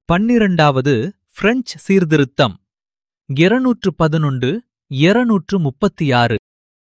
பன்னிரண்டாவது French சீர்திருத்தம் இருநூற்று பதினொன்று இருநூற்று முப்பத்தி ஆறு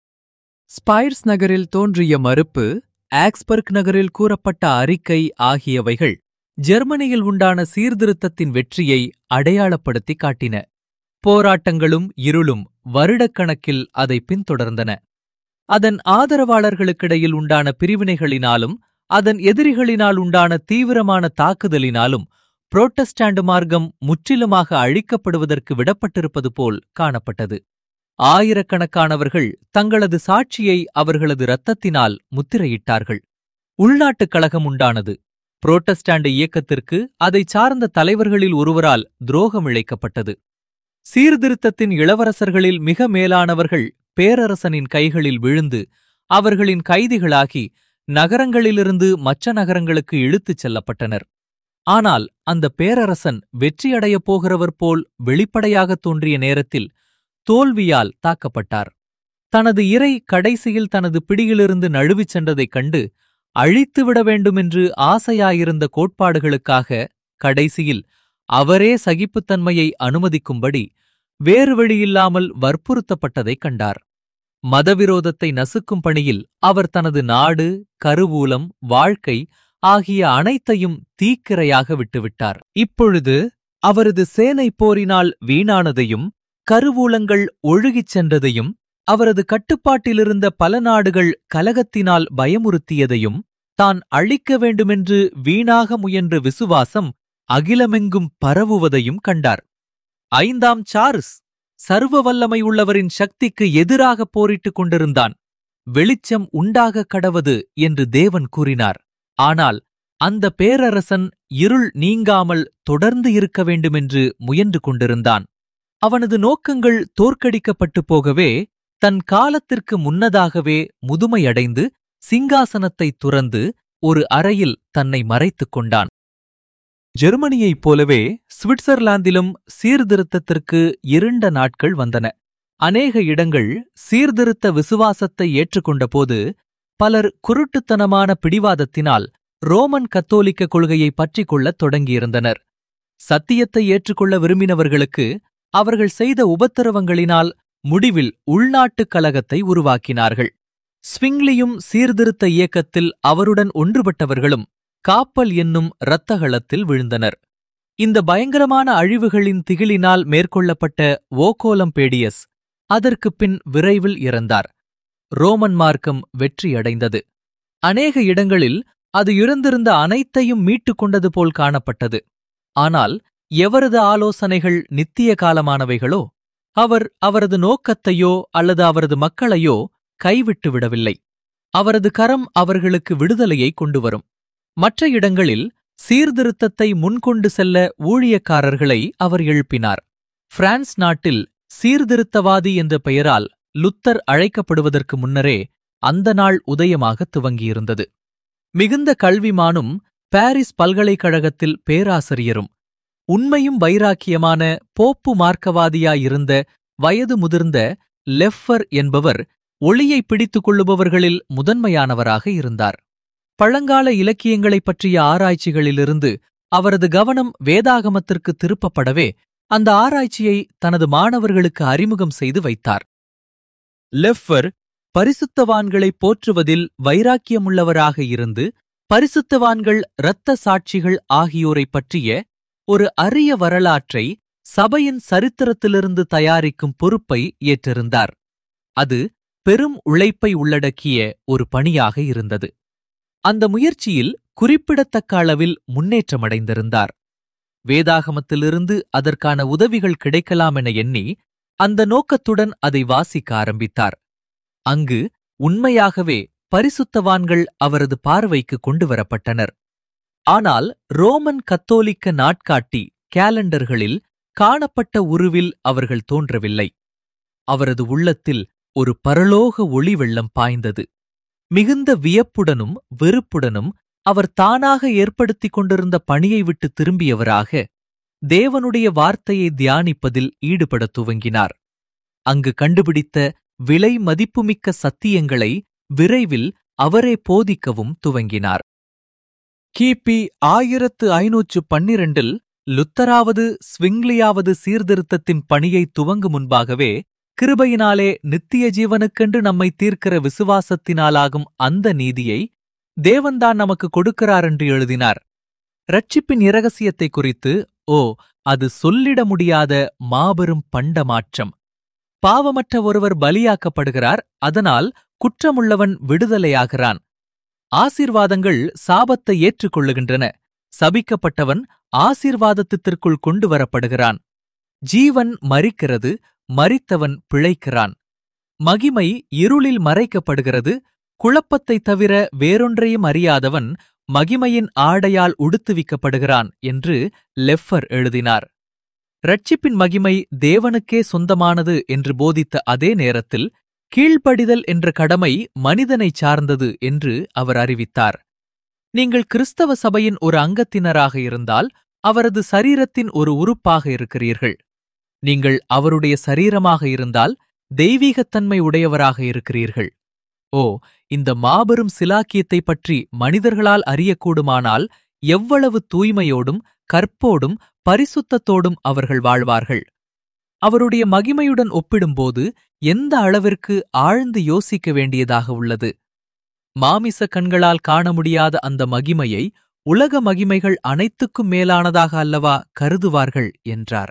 ஸ்பைர்ஸ் நகரில் தோன்றிய மறுப்பு ஆக்ஸ்பர்க் நகரில் கூறப்பட்ட அறிக்கை ஆகியவைகள் ஜெர்மனியில் உண்டான சீர்திருத்தத்தின் வெற்றியை அடையாளப்படுத்தி காட்டின போராட்டங்களும் இருளும் வருடக்கணக்கில் அதை பின்தொடர்ந்தன அதன் ஆதரவாளர்களுக்கிடையில் உண்டான பிரிவினைகளினாலும் அதன் எதிரிகளினால் உண்டான தீவிரமான தாக்குதலினாலும் புரோட்டஸ்டாண்டு மார்க்கம் முற்றிலுமாக அழிக்கப்படுவதற்கு விடப்பட்டிருப்பது போல் காணப்பட்டது ஆயிரக்கணக்கானவர்கள் தங்களது சாட்சியை அவர்களது இரத்தத்தினால் முத்திரையிட்டார்கள் உள்நாட்டுக் கழகம் உண்டானது புரோட்டஸ்டாண்டு இயக்கத்திற்கு அதை சார்ந்த தலைவர்களில் ஒருவரால் துரோகம் இழைக்கப்பட்டது சீர்திருத்தத்தின் இளவரசர்களில் மிக மேலானவர்கள் பேரரசனின் கைகளில் விழுந்து அவர்களின் கைதிகளாகி நகரங்களிலிருந்து மற்ற நகரங்களுக்கு இழுத்துச் செல்லப்பட்டனர் ஆனால் அந்த பேரரசன் வெற்றியடையப் போகிறவர் போல் வெளிப்படையாகத் தோன்றிய நேரத்தில் தோல்வியால் தாக்கப்பட்டார் தனது இறை கடைசியில் தனது பிடியிலிருந்து நழுவிச் சென்றதைக் கண்டு அழித்துவிட வேண்டுமென்று ஆசையாயிருந்த கோட்பாடுகளுக்காக கடைசியில் அவரே சகிப்புத்தன்மையை அனுமதிக்கும்படி வேறு வழியில்லாமல் வற்புறுத்தப்பட்டதைக் கண்டார் மதவிரோதத்தை நசுக்கும் பணியில் அவர் தனது நாடு கருவூலம் வாழ்க்கை ஆகிய அனைத்தையும் தீக்கிரையாக விட்டுவிட்டார் இப்பொழுது அவரது சேனை போரினால் வீணானதையும் கருவூலங்கள் ஒழுகிச் சென்றதையும் அவரது கட்டுப்பாட்டிலிருந்த பல நாடுகள் கலகத்தினால் பயமுறுத்தியதையும் தான் அழிக்க வேண்டுமென்று வீணாக முயன்ற விசுவாசம் அகிலமெங்கும் பரவுவதையும் கண்டார் ஐந்தாம் சார்ஸ் சர்வ வல்லமை உள்ளவரின் சக்திக்கு எதிராக போரிட்டுக் கொண்டிருந்தான் வெளிச்சம் உண்டாக கடவது என்று தேவன் கூறினார் ஆனால் அந்த பேரரசன் இருள் நீங்காமல் தொடர்ந்து இருக்க வேண்டுமென்று முயன்று கொண்டிருந்தான் அவனது நோக்கங்கள் தோற்கடிக்கப்பட்டு போகவே தன் காலத்திற்கு முன்னதாகவே முதுமையடைந்து சிங்காசனத்தை துறந்து ஒரு அறையில் தன்னை மறைத்துக் கொண்டான் ஜெர்மனியைப் போலவே சுவிட்சர்லாந்திலும் சீர்திருத்தத்திற்கு இருண்ட நாட்கள் வந்தன அநேக இடங்கள் சீர்திருத்த விசுவாசத்தை ஏற்றுக்கொண்டபோது பலர் குருட்டுத்தனமான பிடிவாதத்தினால் ரோமன் கத்தோலிக்க கொள்கையை பற்றிக் கொள்ளத் தொடங்கியிருந்தனர் சத்தியத்தை ஏற்றுக்கொள்ள விரும்பினவர்களுக்கு அவர்கள் செய்த உபத்திரவங்களினால் முடிவில் உள்நாட்டுக் கலகத்தை உருவாக்கினார்கள் ஸ்விங்லியும் சீர்திருத்த இயக்கத்தில் அவருடன் ஒன்றுபட்டவர்களும் காப்பல் என்னும் இரத்தகளத்தில் விழுந்தனர் இந்த பயங்கரமான அழிவுகளின் திகிலினால் மேற்கொள்ளப்பட்ட ஓகோலம்பேடியஸ் அதற்குப் பின் விரைவில் இறந்தார் ரோமன் மார்க்கம் வெற்றியடைந்தது அநேக இடங்களில் அது இறந்திருந்த அனைத்தையும் மீட்டுக் கொண்டது போல் காணப்பட்டது ஆனால் எவரது ஆலோசனைகள் நித்திய காலமானவைகளோ அவர் அவரது நோக்கத்தையோ அல்லது அவரது மக்களையோ கைவிட்டு விடவில்லை அவரது கரம் அவர்களுக்கு விடுதலையை கொண்டு வரும் மற்ற இடங்களில் சீர்திருத்தத்தை முன்கொண்டு செல்ல ஊழியக்காரர்களை அவர் எழுப்பினார் பிரான்ஸ் நாட்டில் சீர்திருத்தவாதி என்ற பெயரால் லுத்தர் அழைக்கப்படுவதற்கு முன்னரே அந்த நாள் உதயமாக துவங்கியிருந்தது மிகுந்த கல்விமானும் பாரிஸ் பல்கலைக்கழகத்தில் பேராசிரியரும் உண்மையும் வைராக்கியமான போப்பு மார்க்கவாதியாயிருந்த வயது முதிர்ந்த லெஃபர் என்பவர் ஒளியை பிடித்துக் கொள்ளுபவர்களில் முதன்மையானவராக இருந்தார் பழங்கால இலக்கியங்களைப் பற்றிய ஆராய்ச்சிகளிலிருந்து அவரது கவனம் வேதாகமத்திற்கு திருப்பப்படவே அந்த ஆராய்ச்சியை தனது மாணவர்களுக்கு அறிமுகம் செய்து வைத்தார் லெஃபர் பரிசுத்தவான்களை போற்றுவதில் வைராக்கியமுள்ளவராக இருந்து பரிசுத்தவான்கள் இரத்த சாட்சிகள் ஆகியோரைப் பற்றிய ஒரு அரிய வரலாற்றை சபையின் சரித்திரத்திலிருந்து தயாரிக்கும் பொறுப்பை ஏற்றிருந்தார் அது பெரும் உழைப்பை உள்ளடக்கிய ஒரு பணியாக இருந்தது அந்த முயற்சியில் குறிப்பிடத்தக்க அளவில் முன்னேற்றமடைந்திருந்தார் வேதாகமத்திலிருந்து அதற்கான உதவிகள் கிடைக்கலாம் என எண்ணி அந்த நோக்கத்துடன் அதை வாசிக்க ஆரம்பித்தார் அங்கு உண்மையாகவே பரிசுத்தவான்கள் அவரது பார்வைக்கு கொண்டு வரப்பட்டனர் ஆனால் ரோமன் கத்தோலிக்க நாட்காட்டி கேலண்டர்களில் காணப்பட்ட உருவில் அவர்கள் தோன்றவில்லை அவரது உள்ளத்தில் ஒரு பரலோக ஒளி வெள்ளம் பாய்ந்தது மிகுந்த வியப்புடனும் வெறுப்புடனும் அவர் தானாக ஏற்படுத்திக் கொண்டிருந்த பணியை விட்டு திரும்பியவராக தேவனுடைய வார்த்தையை தியானிப்பதில் ஈடுபடத் துவங்கினார் அங்கு கண்டுபிடித்த விலை மதிப்புமிக்க சத்தியங்களை விரைவில் அவரே போதிக்கவும் துவங்கினார் கிபி ஆயிரத்து ஐநூற்று பன்னிரண்டில் லுத்தராவது ஸ்விங்லியாவது சீர்திருத்தத்தின் பணியை துவங்கு முன்பாகவே கிருபையினாலே நித்திய ஜீவனுக்கென்று நம்மை தீர்க்கிற விசுவாசத்தினாலாகும் அந்த நீதியை தேவன்தான் நமக்கு கொடுக்கிறார் என்று எழுதினார் ரட்சிப்பின் இரகசியத்தை குறித்து ஓ அது சொல்லிட முடியாத மாபெரும் பண்டமாற்றம் பாவமற்ற ஒருவர் பலியாக்கப்படுகிறார் அதனால் குற்றமுள்ளவன் விடுதலையாகிறான் ஆசீர்வாதங்கள் சாபத்தை ஏற்றுக்கொள்ளுகின்றன சபிக்கப்பட்டவன் ஆசீர்வாதத்திற்குள் கொண்டு வரப்படுகிறான் ஜீவன் மரிக்கிறது மரித்தவன் பிழைக்கிறான் மகிமை இருளில் மறைக்கப்படுகிறது குழப்பத்தைத் தவிர வேறொன்றையும் அறியாதவன் மகிமையின் ஆடையால் உடுத்துவிக்கப்படுகிறான் என்று லெஃபர் எழுதினார் ரட்சிப்பின் மகிமை தேவனுக்கே சொந்தமானது என்று போதித்த அதே நேரத்தில் கீழ்ப்படிதல் என்ற கடமை மனிதனைச் சார்ந்தது என்று அவர் அறிவித்தார் நீங்கள் கிறிஸ்தவ சபையின் ஒரு அங்கத்தினராக இருந்தால் அவரது சரீரத்தின் ஒரு உறுப்பாக இருக்கிறீர்கள் நீங்கள் அவருடைய சரீரமாக இருந்தால் தெய்வீகத்தன்மை உடையவராக இருக்கிறீர்கள் ஓ இந்த மாபெரும் சிலாக்கியத்தைப் பற்றி மனிதர்களால் அறியக்கூடுமானால் எவ்வளவு தூய்மையோடும் கற்போடும் பரிசுத்தத்தோடும் அவர்கள் வாழ்வார்கள் அவருடைய மகிமையுடன் ஒப்பிடும்போது எந்த அளவிற்கு ஆழ்ந்து யோசிக்க வேண்டியதாக உள்ளது மாமிச கண்களால் காண முடியாத அந்த மகிமையை உலக மகிமைகள் அனைத்துக்கும் மேலானதாக அல்லவா கருதுவார்கள் என்றார்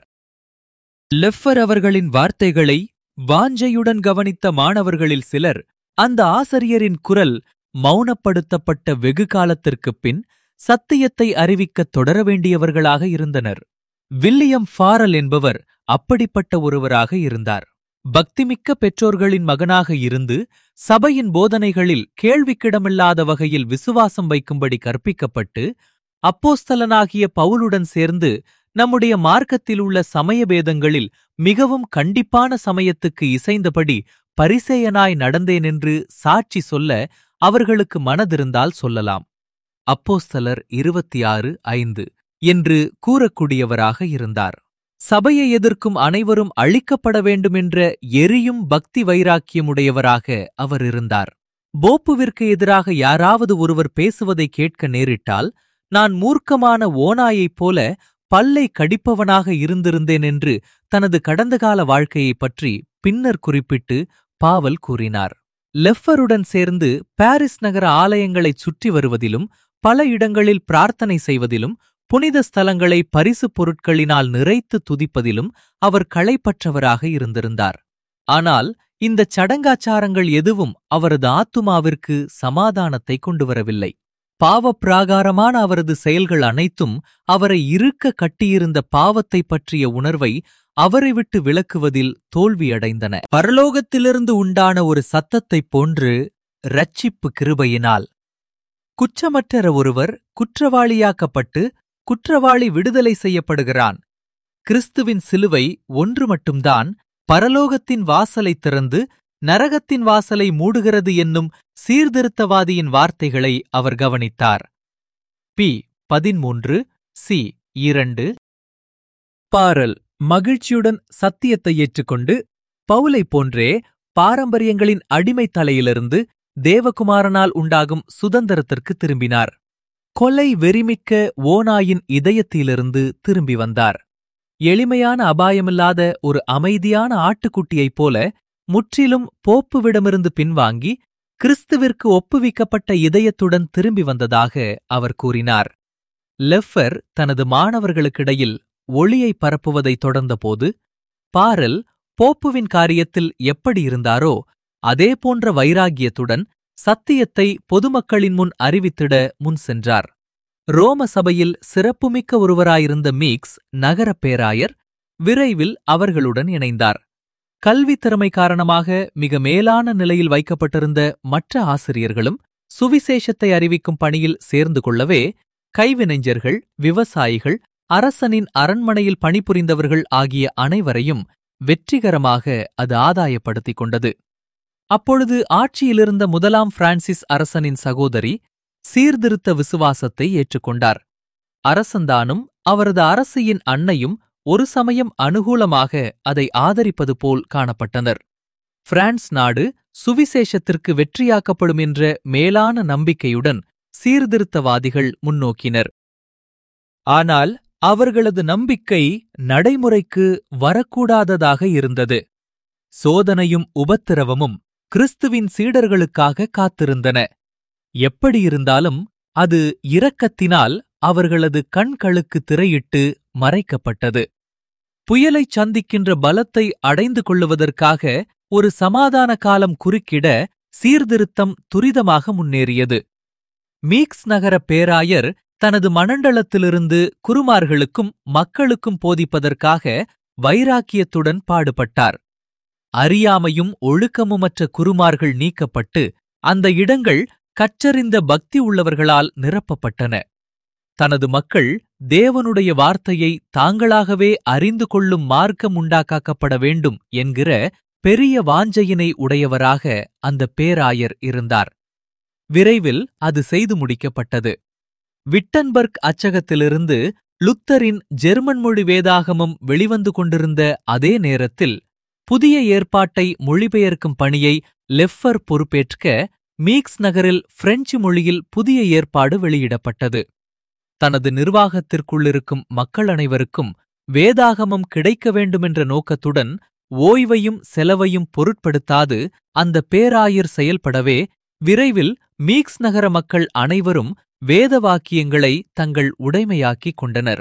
லெஃபர் அவர்களின் வார்த்தைகளை வாஞ்சையுடன் கவனித்த மாணவர்களில் சிலர் அந்த ஆசிரியரின் குரல் மௌனப்படுத்தப்பட்ட வெகு காலத்திற்குப் பின் சத்தியத்தை அறிவிக்கத் தொடர வேண்டியவர்களாக இருந்தனர் வில்லியம் ஃபாரல் என்பவர் அப்படிப்பட்ட ஒருவராக இருந்தார் பக்திமிக்க பெற்றோர்களின் மகனாக இருந்து சபையின் போதனைகளில் கேள்விக்கிடமில்லாத வகையில் விசுவாசம் வைக்கும்படி கற்பிக்கப்பட்டு அப்போஸ்தலனாகிய பவுலுடன் சேர்ந்து நம்முடைய மார்க்கத்தில் உள்ள சமய பேதங்களில் மிகவும் கண்டிப்பான சமயத்துக்கு இசைந்தபடி பரிசேயனாய் நடந்தேன் என்று சாட்சி சொல்ல அவர்களுக்கு மனதிருந்தால் சொல்லலாம் அப்போஸ்தலர் இருபத்தி ஆறு ஐந்து என்று கூறக்கூடியவராக இருந்தார் சபையை எதிர்க்கும் அனைவரும் அழிக்கப்பட வேண்டுமென்ற எரியும் பக்தி வைராக்கியமுடையவராக அவர் இருந்தார் போப்புவிற்கு எதிராக யாராவது ஒருவர் பேசுவதை கேட்க நேரிட்டால் நான் மூர்க்கமான ஓநாயைப் போல பல்லை கடிப்பவனாக இருந்திருந்தேன் என்று தனது கடந்த கால வாழ்க்கையைப் பற்றி பின்னர் குறிப்பிட்டு பாவல் கூறினார் லெஃபருடன் சேர்ந்து பாரிஸ் நகர ஆலயங்களைச் சுற்றி வருவதிலும் பல இடங்களில் பிரார்த்தனை செய்வதிலும் புனித ஸ்தலங்களை பரிசுப் பொருட்களினால் நிறைத்து துதிப்பதிலும் அவர் களைப்பற்றவராக இருந்திருந்தார் ஆனால் இந்தச் சடங்காச்சாரங்கள் எதுவும் அவரது ஆத்துமாவிற்கு சமாதானத்தை கொண்டு வரவில்லை பாவப்பிராகாரமான அவரது செயல்கள் அனைத்தும் அவரை இருக்க கட்டியிருந்த பாவத்தைப் பற்றிய உணர்வை அவரை விட்டு விலக்குவதில் தோல்வியடைந்தன பரலோகத்திலிருந்து உண்டான ஒரு சத்தத்தைப் போன்று ரட்சிப்பு கிருபையினால் குற்றமற்ற ஒருவர் குற்றவாளியாக்கப்பட்டு குற்றவாளி விடுதலை செய்யப்படுகிறான் கிறிஸ்துவின் சிலுவை ஒன்று மட்டும்தான் பரலோகத்தின் வாசலை திறந்து நரகத்தின் வாசலை மூடுகிறது என்னும் சீர்திருத்தவாதியின் வார்த்தைகளை அவர் கவனித்தார் பி பதிமூன்று சி இரண்டு பாரல் மகிழ்ச்சியுடன் சத்தியத்தை ஏற்றுக்கொண்டு பவுலைப் போன்றே பாரம்பரியங்களின் அடிமை தலையிலிருந்து தேவகுமாரனால் உண்டாகும் சுதந்திரத்திற்கு திரும்பினார் கொலை வெறிமிக்க ஓநாயின் இதயத்திலிருந்து திரும்பி வந்தார் எளிமையான அபாயமில்லாத ஒரு அமைதியான ஆட்டுக்குட்டியைப் போல முற்றிலும் போப்புவிடமிருந்து பின்வாங்கி கிறிஸ்துவிற்கு ஒப்புவிக்கப்பட்ட இதயத்துடன் திரும்பி வந்ததாக அவர் கூறினார் லெஃபர் தனது மாணவர்களுக்கிடையில் ஒளியை பரப்புவதை தொடர்ந்தபோது பாரல் போப்புவின் காரியத்தில் எப்படி இருந்தாரோ அதே போன்ற வைராகியத்துடன் சத்தியத்தை பொதுமக்களின் முன் அறிவித்திட முன் சென்றார் ரோம சபையில் சிறப்புமிக்க ஒருவராயிருந்த மீக்ஸ் நகரப் பேராயர் விரைவில் அவர்களுடன் இணைந்தார் கல்வித் திறமை காரணமாக மிக மேலான நிலையில் வைக்கப்பட்டிருந்த மற்ற ஆசிரியர்களும் சுவிசேஷத்தை அறிவிக்கும் பணியில் சேர்ந்து கொள்ளவே கைவினைஞர்கள் விவசாயிகள் அரசனின் அரண்மனையில் பணிபுரிந்தவர்கள் ஆகிய அனைவரையும் வெற்றிகரமாக அது ஆதாயப்படுத்திக் கொண்டது அப்பொழுது ஆட்சியிலிருந்த முதலாம் பிரான்சிஸ் அரசனின் சகோதரி சீர்திருத்த விசுவாசத்தை ஏற்றுக்கொண்டார் அரசந்தானும் அவரது அரசியின் அன்னையும் ஒரு சமயம் அனுகூலமாக அதை ஆதரிப்பது போல் காணப்பட்டனர் பிரான்ஸ் நாடு சுவிசேஷத்திற்கு வெற்றியாக்கப்படும் என்ற மேலான நம்பிக்கையுடன் சீர்திருத்தவாதிகள் முன்னோக்கினர் ஆனால் அவர்களது நம்பிக்கை நடைமுறைக்கு வரக்கூடாததாக இருந்தது சோதனையும் உபத்திரவமும் கிறிஸ்துவின் சீடர்களுக்காக காத்திருந்தன எப்படியிருந்தாலும் அது இரக்கத்தினால் அவர்களது கண்களுக்கு திரையிட்டு மறைக்கப்பட்டது புயலைச் சந்திக்கின்ற பலத்தை அடைந்து கொள்ளுவதற்காக ஒரு சமாதான காலம் குறுக்கிட சீர்திருத்தம் துரிதமாக முன்னேறியது மீக்ஸ் நகர பேராயர் தனது மணண்டலத்திலிருந்து குருமார்களுக்கும் மக்களுக்கும் போதிப்பதற்காக வைராக்கியத்துடன் பாடுபட்டார் அறியாமையும் ஒழுக்கமுமற்ற குருமார்கள் நீக்கப்பட்டு அந்த இடங்கள் கற்றறிந்த பக்தி உள்ளவர்களால் நிரப்பப்பட்டன தனது மக்கள் தேவனுடைய வார்த்தையை தாங்களாகவே அறிந்து கொள்ளும் மார்க்கம் உண்டாக்காக்கப்பட வேண்டும் என்கிற பெரிய வாஞ்சையினை உடையவராக அந்த பேராயர் இருந்தார் விரைவில் அது செய்து முடிக்கப்பட்டது விட்டன்பர்க் அச்சகத்திலிருந்து லுத்தரின் ஜெர்மன் மொழி வேதாகமம் வெளிவந்து கொண்டிருந்த அதே நேரத்தில் புதிய ஏற்பாட்டை மொழிபெயர்க்கும் பணியை லெஃபர் பொறுப்பேற்க மீக்ஸ் நகரில் பிரெஞ்சு மொழியில் புதிய ஏற்பாடு வெளியிடப்பட்டது தனது நிர்வாகத்திற்குள்ளிருக்கும் மக்கள் அனைவருக்கும் வேதாகமம் கிடைக்க வேண்டுமென்ற நோக்கத்துடன் ஓய்வையும் செலவையும் பொருட்படுத்தாது அந்த பேராயர் செயல்படவே விரைவில் மீக்ஸ் நகர மக்கள் அனைவரும் வேத வாக்கியங்களை தங்கள் உடைமையாக்கிக் கொண்டனர்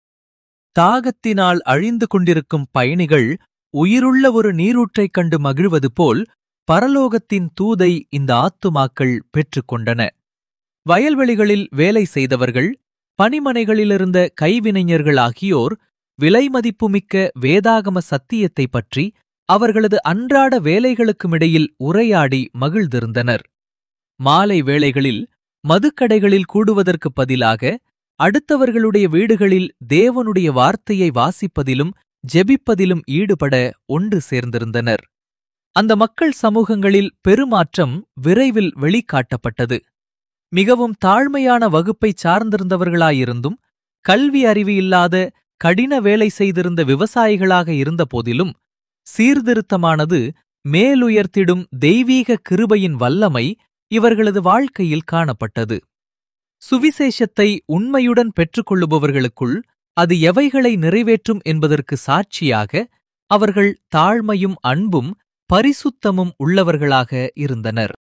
தாகத்தினால் அழிந்து கொண்டிருக்கும் பயணிகள் உயிருள்ள ஒரு நீரூற்றைக் கண்டு மகிழ்வது போல் பரலோகத்தின் தூதை இந்த ஆத்துமாக்கள் பெற்றுக்கொண்டன வயல்வெளிகளில் வேலை செய்தவர்கள் பணிமனைகளிலிருந்த கைவினைஞர்கள் ஆகியோர் விலைமதிப்புமிக்க வேதாகம சத்தியத்தைப் பற்றி அவர்களது அன்றாட வேலைகளுக்குமிடையில் உரையாடி மகிழ்ந்திருந்தனர் மாலை வேளைகளில் மதுக்கடைகளில் கூடுவதற்குப் பதிலாக அடுத்தவர்களுடைய வீடுகளில் தேவனுடைய வார்த்தையை வாசிப்பதிலும் ஜெபிப்பதிலும் ஈடுபட ஒன்று சேர்ந்திருந்தனர் அந்த மக்கள் சமூகங்களில் பெருமாற்றம் விரைவில் வெளிக்காட்டப்பட்டது மிகவும் தாழ்மையான வகுப்பைச் சார்ந்திருந்தவர்களாயிருந்தும் கல்வி அறிவு இல்லாத கடின வேலை செய்திருந்த விவசாயிகளாக இருந்தபோதிலும் சீர்திருத்தமானது மேலுயர்த்திடும் தெய்வீக கிருபையின் வல்லமை இவர்களது வாழ்க்கையில் காணப்பட்டது சுவிசேஷத்தை உண்மையுடன் பெற்றுக்கொள்ளுபவர்களுக்குள் அது எவைகளை நிறைவேற்றும் என்பதற்கு சாட்சியாக அவர்கள் தாழ்மையும் அன்பும் பரிசுத்தமும் உள்ளவர்களாக இருந்தனர்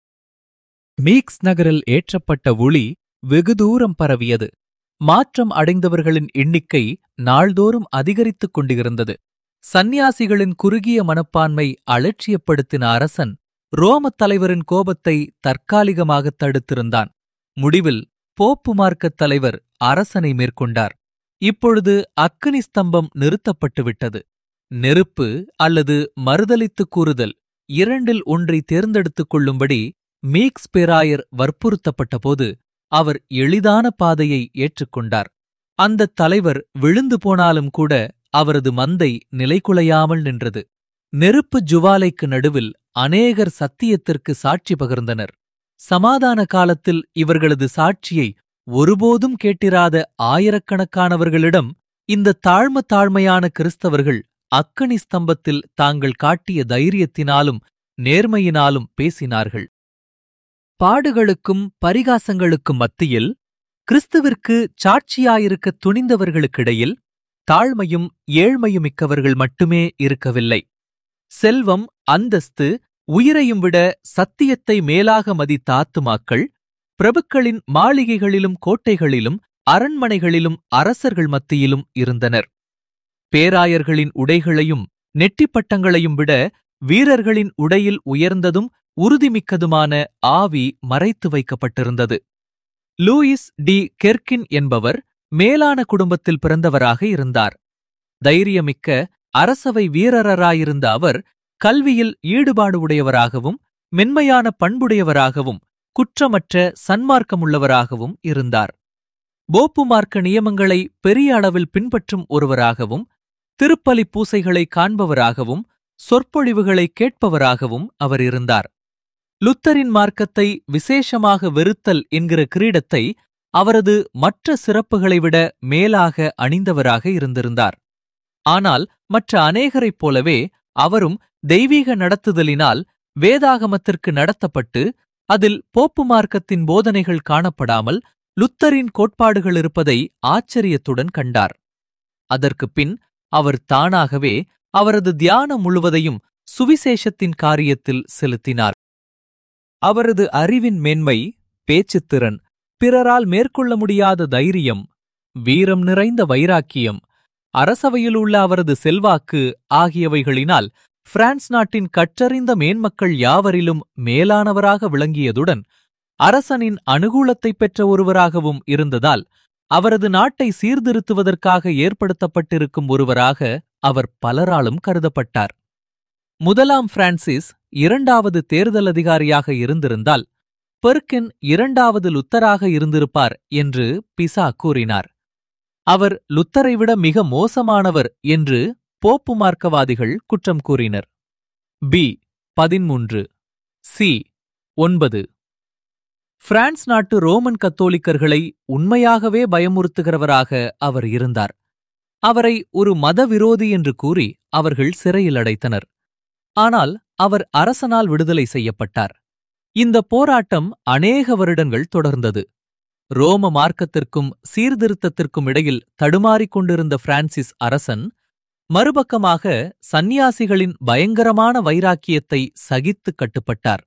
மீக்ஸ் நகரில் ஏற்றப்பட்ட ஒளி வெகு தூரம் பரவியது மாற்றம் அடைந்தவர்களின் எண்ணிக்கை நாள்தோறும் அதிகரித்துக் கொண்டிருந்தது சந்நியாசிகளின் குறுகிய மனப்பான்மை அலட்சியப்படுத்தின அரசன் ரோமத் தலைவரின் கோபத்தை தற்காலிகமாக தடுத்திருந்தான் முடிவில் போப்பு மார்க்கத் தலைவர் அரசனை மேற்கொண்டார் இப்பொழுது அக்கினி ஸ்தம்பம் நிறுத்தப்பட்டுவிட்டது நெருப்பு அல்லது மறுதலித்துக் கூறுதல் இரண்டில் ஒன்றை தேர்ந்தெடுத்துக் கொள்ளும்படி மீக்ஸ் பேராயர் வற்புறுத்தப்பட்டபோது அவர் எளிதான பாதையை ஏற்றுக்கொண்டார் அந்தத் தலைவர் விழுந்து போனாலும் கூட அவரது மந்தை நிலைகுலையாமல் நின்றது நெருப்பு ஜுவாலைக்கு நடுவில் அநேகர் சத்தியத்திற்கு சாட்சி பகிர்ந்தனர் சமாதான காலத்தில் இவர்களது சாட்சியை ஒருபோதும் கேட்டிராத ஆயிரக்கணக்கானவர்களிடம் இந்த தாழ்ம தாழ்மையான கிறிஸ்தவர்கள் அக்கனி ஸ்தம்பத்தில் தாங்கள் காட்டிய தைரியத்தினாலும் நேர்மையினாலும் பேசினார்கள் பாடுகளுக்கும் பரிகாசங்களுக்கும் மத்தியில் கிறிஸ்துவிற்கு சாட்சியாயிருக்க துணிந்தவர்களுக்கிடையில் தாழ்மையும் ஏழ்மையுமிக்கவர்கள் மட்டுமே இருக்கவில்லை செல்வம் அந்தஸ்து உயிரையும் விட சத்தியத்தை மேலாக மதித்த ஆத்துமாக்கள் பிரபுக்களின் மாளிகைகளிலும் கோட்டைகளிலும் அரண்மனைகளிலும் அரசர்கள் மத்தியிலும் இருந்தனர் பேராயர்களின் உடைகளையும் நெட்டிப்பட்டங்களையும் விட வீரர்களின் உடையில் உயர்ந்ததும் உறுதிமிக்கதுமான ஆவி மறைத்து வைக்கப்பட்டிருந்தது லூயிஸ் டி கெர்கின் என்பவர் மேலான குடும்பத்தில் பிறந்தவராக இருந்தார் தைரியமிக்க அரசவை வீரராயிருந்த அவர் கல்வியில் ஈடுபாடு உடையவராகவும் மென்மையான பண்புடையவராகவும் குற்றமற்ற சன்மார்க்கமுள்ளவராகவும் இருந்தார் போப்பு மார்க்க நியமங்களை பெரிய அளவில் பின்பற்றும் ஒருவராகவும் திருப்பலி பூசைகளை காண்பவராகவும் சொற்பொழிவுகளை கேட்பவராகவும் அவர் இருந்தார் லுத்தரின் மார்க்கத்தை விசேஷமாக வெறுத்தல் என்கிற கிரீடத்தை அவரது மற்ற சிறப்புகளை விட மேலாக அணிந்தவராக இருந்திருந்தார் ஆனால் மற்ற அநேகரைப் போலவே அவரும் தெய்வீக நடத்துதலினால் வேதாகமத்திற்கு நடத்தப்பட்டு அதில் போப்பு மார்க்கத்தின் போதனைகள் காணப்படாமல் லுத்தரின் கோட்பாடுகள் இருப்பதை ஆச்சரியத்துடன் கண்டார் அதற்குப் பின் அவர் தானாகவே அவரது தியானம் முழுவதையும் சுவிசேஷத்தின் காரியத்தில் செலுத்தினார் அவரது அறிவின் மேன்மை பேச்சுத்திறன் பிறரால் மேற்கொள்ள முடியாத தைரியம் வீரம் நிறைந்த வைராக்கியம் அரசவையில் உள்ள அவரது செல்வாக்கு ஆகியவைகளினால் பிரான்ஸ் நாட்டின் கற்றறிந்த மேன்மக்கள் யாவரிலும் மேலானவராக விளங்கியதுடன் அரசனின் அனுகூலத்தைப் பெற்ற ஒருவராகவும் இருந்ததால் அவரது நாட்டை சீர்திருத்துவதற்காக ஏற்படுத்தப்பட்டிருக்கும் ஒருவராக அவர் பலராலும் கருதப்பட்டார் முதலாம் பிரான்சிஸ் இரண்டாவது தேர்தல் அதிகாரியாக இருந்திருந்தால் பெர்கின் இரண்டாவது லுத்தராக இருந்திருப்பார் என்று பிசா கூறினார் அவர் லுத்தரை விட மிக மோசமானவர் என்று போப்பு மார்க்கவாதிகள் குற்றம் கூறினர் பி பதிமூன்று சி ஒன்பது பிரான்ஸ் நாட்டு ரோமன் கத்தோலிக்கர்களை உண்மையாகவே பயமுறுத்துகிறவராக அவர் இருந்தார் அவரை ஒரு மதவிரோதி என்று கூறி அவர்கள் சிறையில் அடைத்தனர் ஆனால் அவர் அரசனால் விடுதலை செய்யப்பட்டார் இந்த போராட்டம் அநேக வருடங்கள் தொடர்ந்தது ரோம மார்க்கத்திற்கும் சீர்திருத்தத்திற்கும் இடையில் தடுமாறிக் கொண்டிருந்த பிரான்சிஸ் அரசன் மறுபக்கமாக சந்நியாசிகளின் பயங்கரமான வைராக்கியத்தை சகித்து கட்டுப்பட்டார்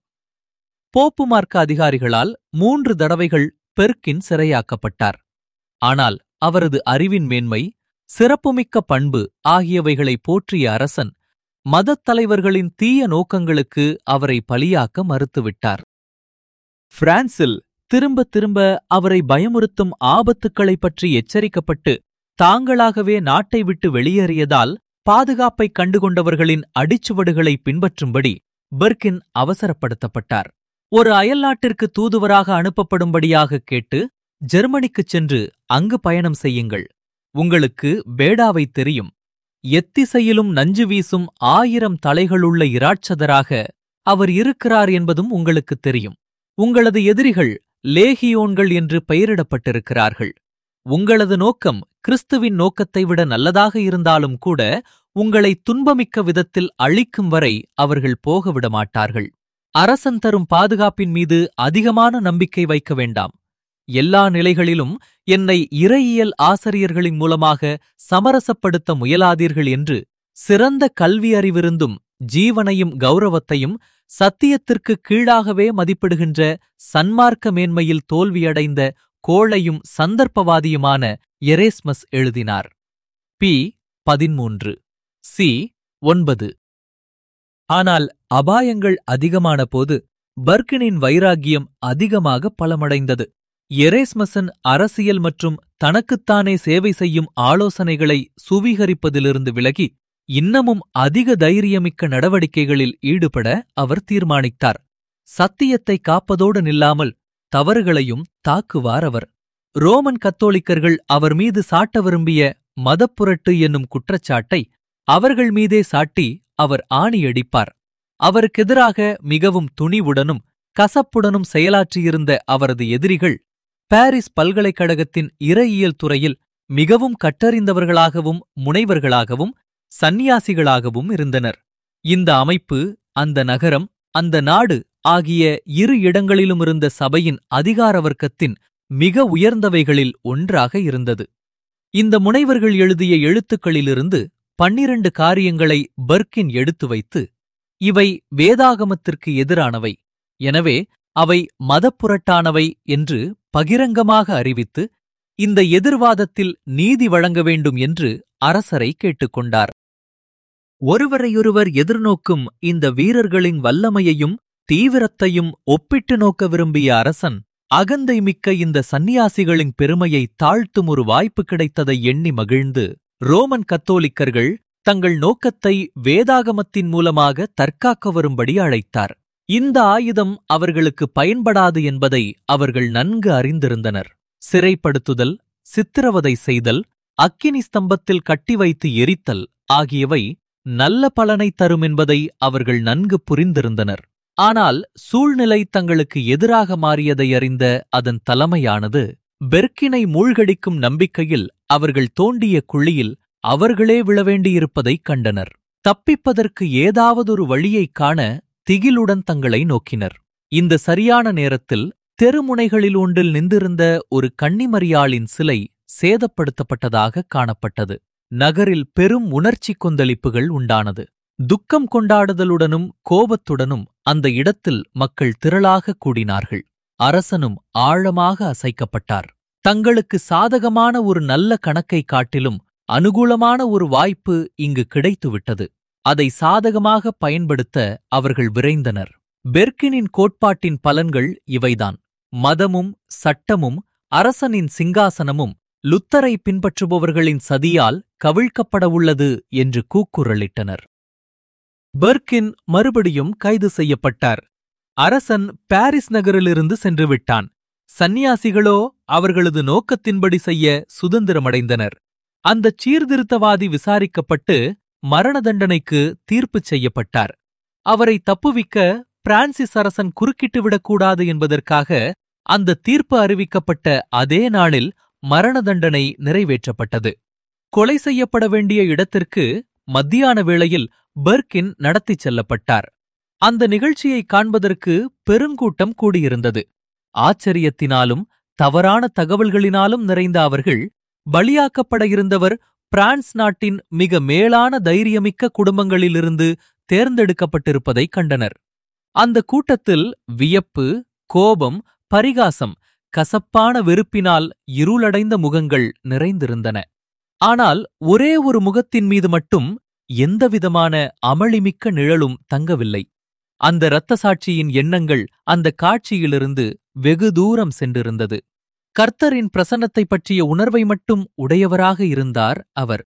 போப்பு மார்க்க அதிகாரிகளால் மூன்று தடவைகள் பெர்கின் சிறையாக்கப்பட்டார் ஆனால் அவரது அறிவின் மேன்மை சிறப்புமிக்க பண்பு ஆகியவைகளை போற்றிய அரசன் மதத் தலைவர்களின் தீய நோக்கங்களுக்கு அவரை பலியாக்க மறுத்துவிட்டார் பிரான்சில் திரும்ப திரும்ப அவரை பயமுறுத்தும் ஆபத்துக்களைப் பற்றி எச்சரிக்கப்பட்டு தாங்களாகவே நாட்டை விட்டு வெளியேறியதால் பாதுகாப்பைக் கண்டுகொண்டவர்களின் அடிச்சுவடுகளை பின்பற்றும்படி பெர்கின் அவசரப்படுத்தப்பட்டார் ஒரு அயல்நாட்டிற்கு தூதுவராக அனுப்பப்படும்படியாக கேட்டு ஜெர்மனிக்குச் சென்று அங்கு பயணம் செய்யுங்கள் உங்களுக்கு பேடாவை தெரியும் எத்திசையிலும் நஞ்சு வீசும் ஆயிரம் தலைகளுள்ள இராட்சதராக அவர் இருக்கிறார் என்பதும் உங்களுக்குத் தெரியும் உங்களது எதிரிகள் லேகியோன்கள் என்று பெயரிடப்பட்டிருக்கிறார்கள் உங்களது நோக்கம் கிறிஸ்துவின் நோக்கத்தை விட நல்லதாக இருந்தாலும் கூட உங்களை துன்பமிக்க விதத்தில் அழிக்கும் வரை அவர்கள் போக விடமாட்டார்கள் அரசன் தரும் பாதுகாப்பின் மீது அதிகமான நம்பிக்கை வைக்க வேண்டாம் எல்லா நிலைகளிலும் என்னை இறையியல் ஆசிரியர்களின் மூலமாக சமரசப்படுத்த முயலாதீர்கள் என்று சிறந்த கல்வி அறிவிருந்தும் ஜீவனையும் கௌரவத்தையும் சத்தியத்திற்கு கீழாகவே மதிப்பிடுகின்ற சன்மார்க்க மேன்மையில் தோல்வியடைந்த கோழையும் சந்தர்ப்பவாதியுமான எரேஸ்மஸ் எழுதினார் பி பதிமூன்று சி ஒன்பது ஆனால் அபாயங்கள் அதிகமான போது பர்கினின் வைராகியம் அதிகமாக பலமடைந்தது எரேஸ்மசன் அரசியல் மற்றும் தனக்குத்தானே சேவை செய்யும் ஆலோசனைகளை சுவீகரிப்பதிலிருந்து விலகி இன்னமும் அதிக தைரியமிக்க நடவடிக்கைகளில் ஈடுபட அவர் தீர்மானித்தார் சத்தியத்தை காப்பதோடு நில்லாமல் தவறுகளையும் தாக்குவார் அவர் ரோமன் கத்தோலிக்கர்கள் அவர் மீது சாட்ட விரும்பிய மதப்புரட்டு என்னும் குற்றச்சாட்டை அவர்கள் மீதே சாட்டி அவர் ஆணியடிப்பார் அவருக்கெதிராக மிகவும் துணிவுடனும் கசப்புடனும் செயலாற்றியிருந்த அவரது எதிரிகள் பாரிஸ் பல்கலைக்கழகத்தின் இறையியல் துறையில் மிகவும் கற்றறிந்தவர்களாகவும் முனைவர்களாகவும் சந்நியாசிகளாகவும் இருந்தனர் இந்த அமைப்பு அந்த நகரம் அந்த நாடு ஆகிய இரு இடங்களிலும் இருந்த சபையின் அதிகார வர்க்கத்தின் மிக உயர்ந்தவைகளில் ஒன்றாக இருந்தது இந்த முனைவர்கள் எழுதிய எழுத்துக்களிலிருந்து பன்னிரண்டு காரியங்களை பர்கின் எடுத்து வைத்து இவை வேதாகமத்திற்கு எதிரானவை எனவே அவை மதப்புரட்டானவை என்று பகிரங்கமாக அறிவித்து இந்த எதிர்வாதத்தில் நீதி வழங்க வேண்டும் என்று அரசரை கேட்டுக்கொண்டார் ஒருவரையொருவர் எதிர்நோக்கும் இந்த வீரர்களின் வல்லமையையும் தீவிரத்தையும் ஒப்பிட்டு நோக்க விரும்பிய அரசன் அகந்தை மிக்க இந்த சந்நியாசிகளின் பெருமையை தாழ்த்தும் ஒரு வாய்ப்பு கிடைத்ததை எண்ணி மகிழ்ந்து ரோமன் கத்தோலிக்கர்கள் தங்கள் நோக்கத்தை வேதாகமத்தின் மூலமாக தற்காக்க வரும்படி அழைத்தார் இந்த ஆயுதம் அவர்களுக்கு பயன்படாது என்பதை அவர்கள் நன்கு அறிந்திருந்தனர் சிறைப்படுத்துதல் சித்திரவதை செய்தல் அக்கினி ஸ்தம்பத்தில் கட்டி வைத்து எரித்தல் ஆகியவை நல்ல பலனை தரும் என்பதை அவர்கள் நன்கு புரிந்திருந்தனர் ஆனால் சூழ்நிலை தங்களுக்கு எதிராக மாறியதை அறிந்த அதன் தலைமையானது பெர்க்கினை மூழ்கடிக்கும் நம்பிக்கையில் அவர்கள் தோண்டிய குழியில் அவர்களே விழவேண்டியிருப்பதைக் கண்டனர் தப்பிப்பதற்கு ஏதாவதொரு வழியைக் காண திகிலுடன் தங்களை நோக்கினர் இந்த சரியான நேரத்தில் தெருமுனைகளில் ஒன்றில் நின்றிருந்த ஒரு கன்னிமரியாளின் சிலை சேதப்படுத்தப்பட்டதாக காணப்பட்டது நகரில் பெரும் உணர்ச்சி கொந்தளிப்புகள் உண்டானது துக்கம் கொண்டாடுதலுடனும் கோபத்துடனும் அந்த இடத்தில் மக்கள் திரளாக கூடினார்கள் அரசனும் ஆழமாக அசைக்கப்பட்டார் தங்களுக்கு சாதகமான ஒரு நல்ல கணக்கை காட்டிலும் அனுகூலமான ஒரு வாய்ப்பு இங்கு கிடைத்துவிட்டது அதை சாதகமாக பயன்படுத்த அவர்கள் விரைந்தனர் பெர்கினின் கோட்பாட்டின் பலன்கள் இவைதான் மதமும் சட்டமும் அரசனின் சிங்காசனமும் லுத்தரை பின்பற்றுபவர்களின் சதியால் கவிழ்க்கப்படவுள்ளது என்று கூக்குரலிட்டனர் பெர்கின் மறுபடியும் கைது செய்யப்பட்டார் அரசன் பாரிஸ் நகரிலிருந்து சென்று விட்டான் சந்நியாசிகளோ அவர்களது நோக்கத்தின்படி செய்ய சுதந்திரமடைந்தனர் அந்தச் சீர்திருத்தவாதி விசாரிக்கப்பட்டு மரண தண்டனைக்கு தீர்ப்பு செய்யப்பட்டார் அவரை தப்புவிக்க பிரான்சிஸ் அரசன் குறுக்கிட்டுவிடக்கூடாது என்பதற்காக அந்த தீர்ப்பு அறிவிக்கப்பட்ட அதே நாளில் மரண தண்டனை நிறைவேற்றப்பட்டது கொலை செய்யப்பட வேண்டிய இடத்திற்கு மத்தியான வேளையில் பெர்கின் நடத்திச் செல்லப்பட்டார் அந்த நிகழ்ச்சியை காண்பதற்கு பெருங்கூட்டம் கூடியிருந்தது ஆச்சரியத்தினாலும் தவறான தகவல்களினாலும் நிறைந்த அவர்கள் பலியாக்கப்பட இருந்தவர் பிரான்ஸ் நாட்டின் மிக மேலான தைரியமிக்க குடும்பங்களிலிருந்து தேர்ந்தெடுக்கப்பட்டிருப்பதைக் கண்டனர் அந்த கூட்டத்தில் வியப்பு கோபம் பரிகாசம் கசப்பான வெறுப்பினால் இருளடைந்த முகங்கள் நிறைந்திருந்தன ஆனால் ஒரே ஒரு முகத்தின் மீது மட்டும் எந்தவிதமான அமளிமிக்க நிழலும் தங்கவில்லை அந்த இரத்த சாட்சியின் எண்ணங்கள் அந்த காட்சியிலிருந்து வெகு தூரம் சென்றிருந்தது கர்த்தரின் பிரசன்னத்தைப் பற்றிய உணர்வை மட்டும் உடையவராக இருந்தார் அவர்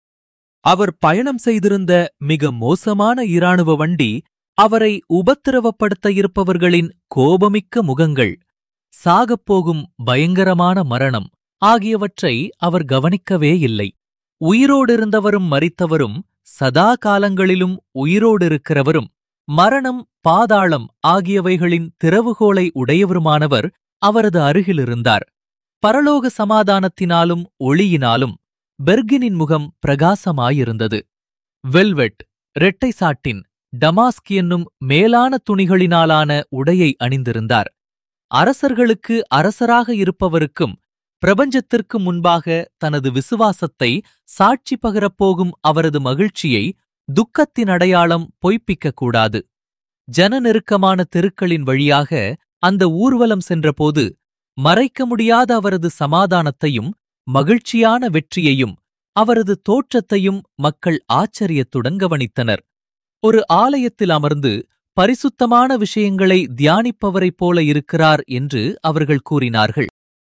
அவர் பயணம் செய்திருந்த மிக மோசமான இராணுவ வண்டி அவரை உபத்திரவப்படுத்த இருப்பவர்களின் கோபமிக்க முகங்கள் சாகப்போகும் பயங்கரமான மரணம் ஆகியவற்றை அவர் கவனிக்கவே இல்லை உயிரோடிருந்தவரும் மரித்தவரும் சதா காலங்களிலும் உயிரோடிருக்கிறவரும் மரணம் பாதாளம் ஆகியவைகளின் திறவுகோலை உடையவருமானவர் அவரது அருகிலிருந்தார் பரலோக சமாதானத்தினாலும் ஒளியினாலும் பெர்கினின் முகம் பிரகாசமாயிருந்தது வெல்வெட் இரட்டை சாட்டின் டமாஸ்க் என்னும் மேலான துணிகளினாலான உடையை அணிந்திருந்தார் அரசர்களுக்கு அரசராக இருப்பவருக்கும் பிரபஞ்சத்திற்கு முன்பாக தனது விசுவாசத்தை சாட்சி பகரப்போகும் அவரது மகிழ்ச்சியை துக்கத்தின் அடையாளம் பொய்ப்பிக்கக் கூடாது ஜன நெருக்கமான தெருக்களின் வழியாக அந்த ஊர்வலம் சென்றபோது மறைக்க முடியாத அவரது சமாதானத்தையும் மகிழ்ச்சியான வெற்றியையும் அவரது தோற்றத்தையும் மக்கள் ஆச்சரியத்துடன் கவனித்தனர் ஒரு ஆலயத்தில் அமர்ந்து பரிசுத்தமான விஷயங்களை தியானிப்பவரைப் போல இருக்கிறார் என்று அவர்கள் கூறினார்கள்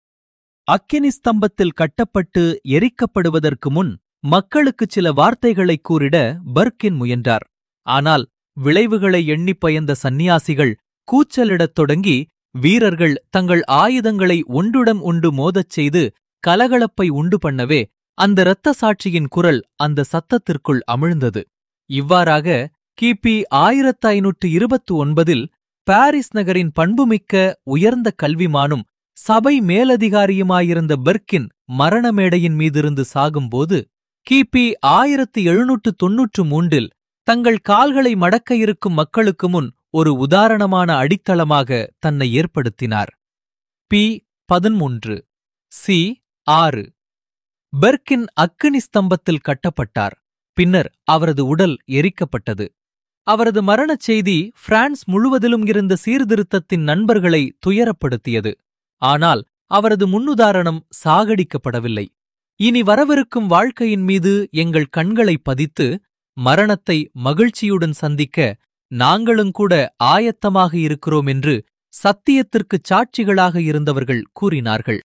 அக்கினி ஸ்தம்பத்தில் கட்டப்பட்டு எரிக்கப்படுவதற்கு முன் மக்களுக்கு சில வார்த்தைகளைக் கூறிட பர்கின் முயன்றார் ஆனால் விளைவுகளை எண்ணிப் பயந்த சந்நியாசிகள் கூச்சலிடத் தொடங்கி வீரர்கள் தங்கள் ஆயுதங்களை ஒன்றுடன் ஒன்று மோதச் செய்து கலகலப்பை உண்டு பண்ணவே அந்த இரத்த சாட்சியின் குரல் அந்த சத்தத்திற்குள் அமிழ்ந்தது இவ்வாறாக கிபி ஆயிரத்து ஐநூற்று இருபத்து ஒன்பதில் பாரிஸ் நகரின் பண்புமிக்க உயர்ந்த கல்விமானும் சபை மேலதிகாரியுமாயிருந்த பெர்கின் மரண மேடையின் மீதிருந்து சாகும்போது கிபி ஆயிரத்து எழுநூற்று தொன்னூற்று மூன்றில் தங்கள் கால்களை மடக்க இருக்கும் மக்களுக்கு முன் ஒரு உதாரணமான அடித்தளமாக தன்னை ஏற்படுத்தினார் பி பதிமூன்று சி ஆறு பெர்கின் அக்கினி ஸ்தம்பத்தில் கட்டப்பட்டார் பின்னர் அவரது உடல் எரிக்கப்பட்டது அவரது மரணச் செய்தி பிரான்ஸ் முழுவதிலும் இருந்த சீர்திருத்தத்தின் நண்பர்களை துயரப்படுத்தியது ஆனால் அவரது முன்னுதாரணம் சாகடிக்கப்படவில்லை இனி வரவிருக்கும் வாழ்க்கையின் மீது எங்கள் கண்களை பதித்து மரணத்தை மகிழ்ச்சியுடன் சந்திக்க நாங்களுங்கூட ஆயத்தமாக இருக்கிறோம் என்று சத்தியத்திற்குச் சாட்சிகளாக இருந்தவர்கள் கூறினார்கள்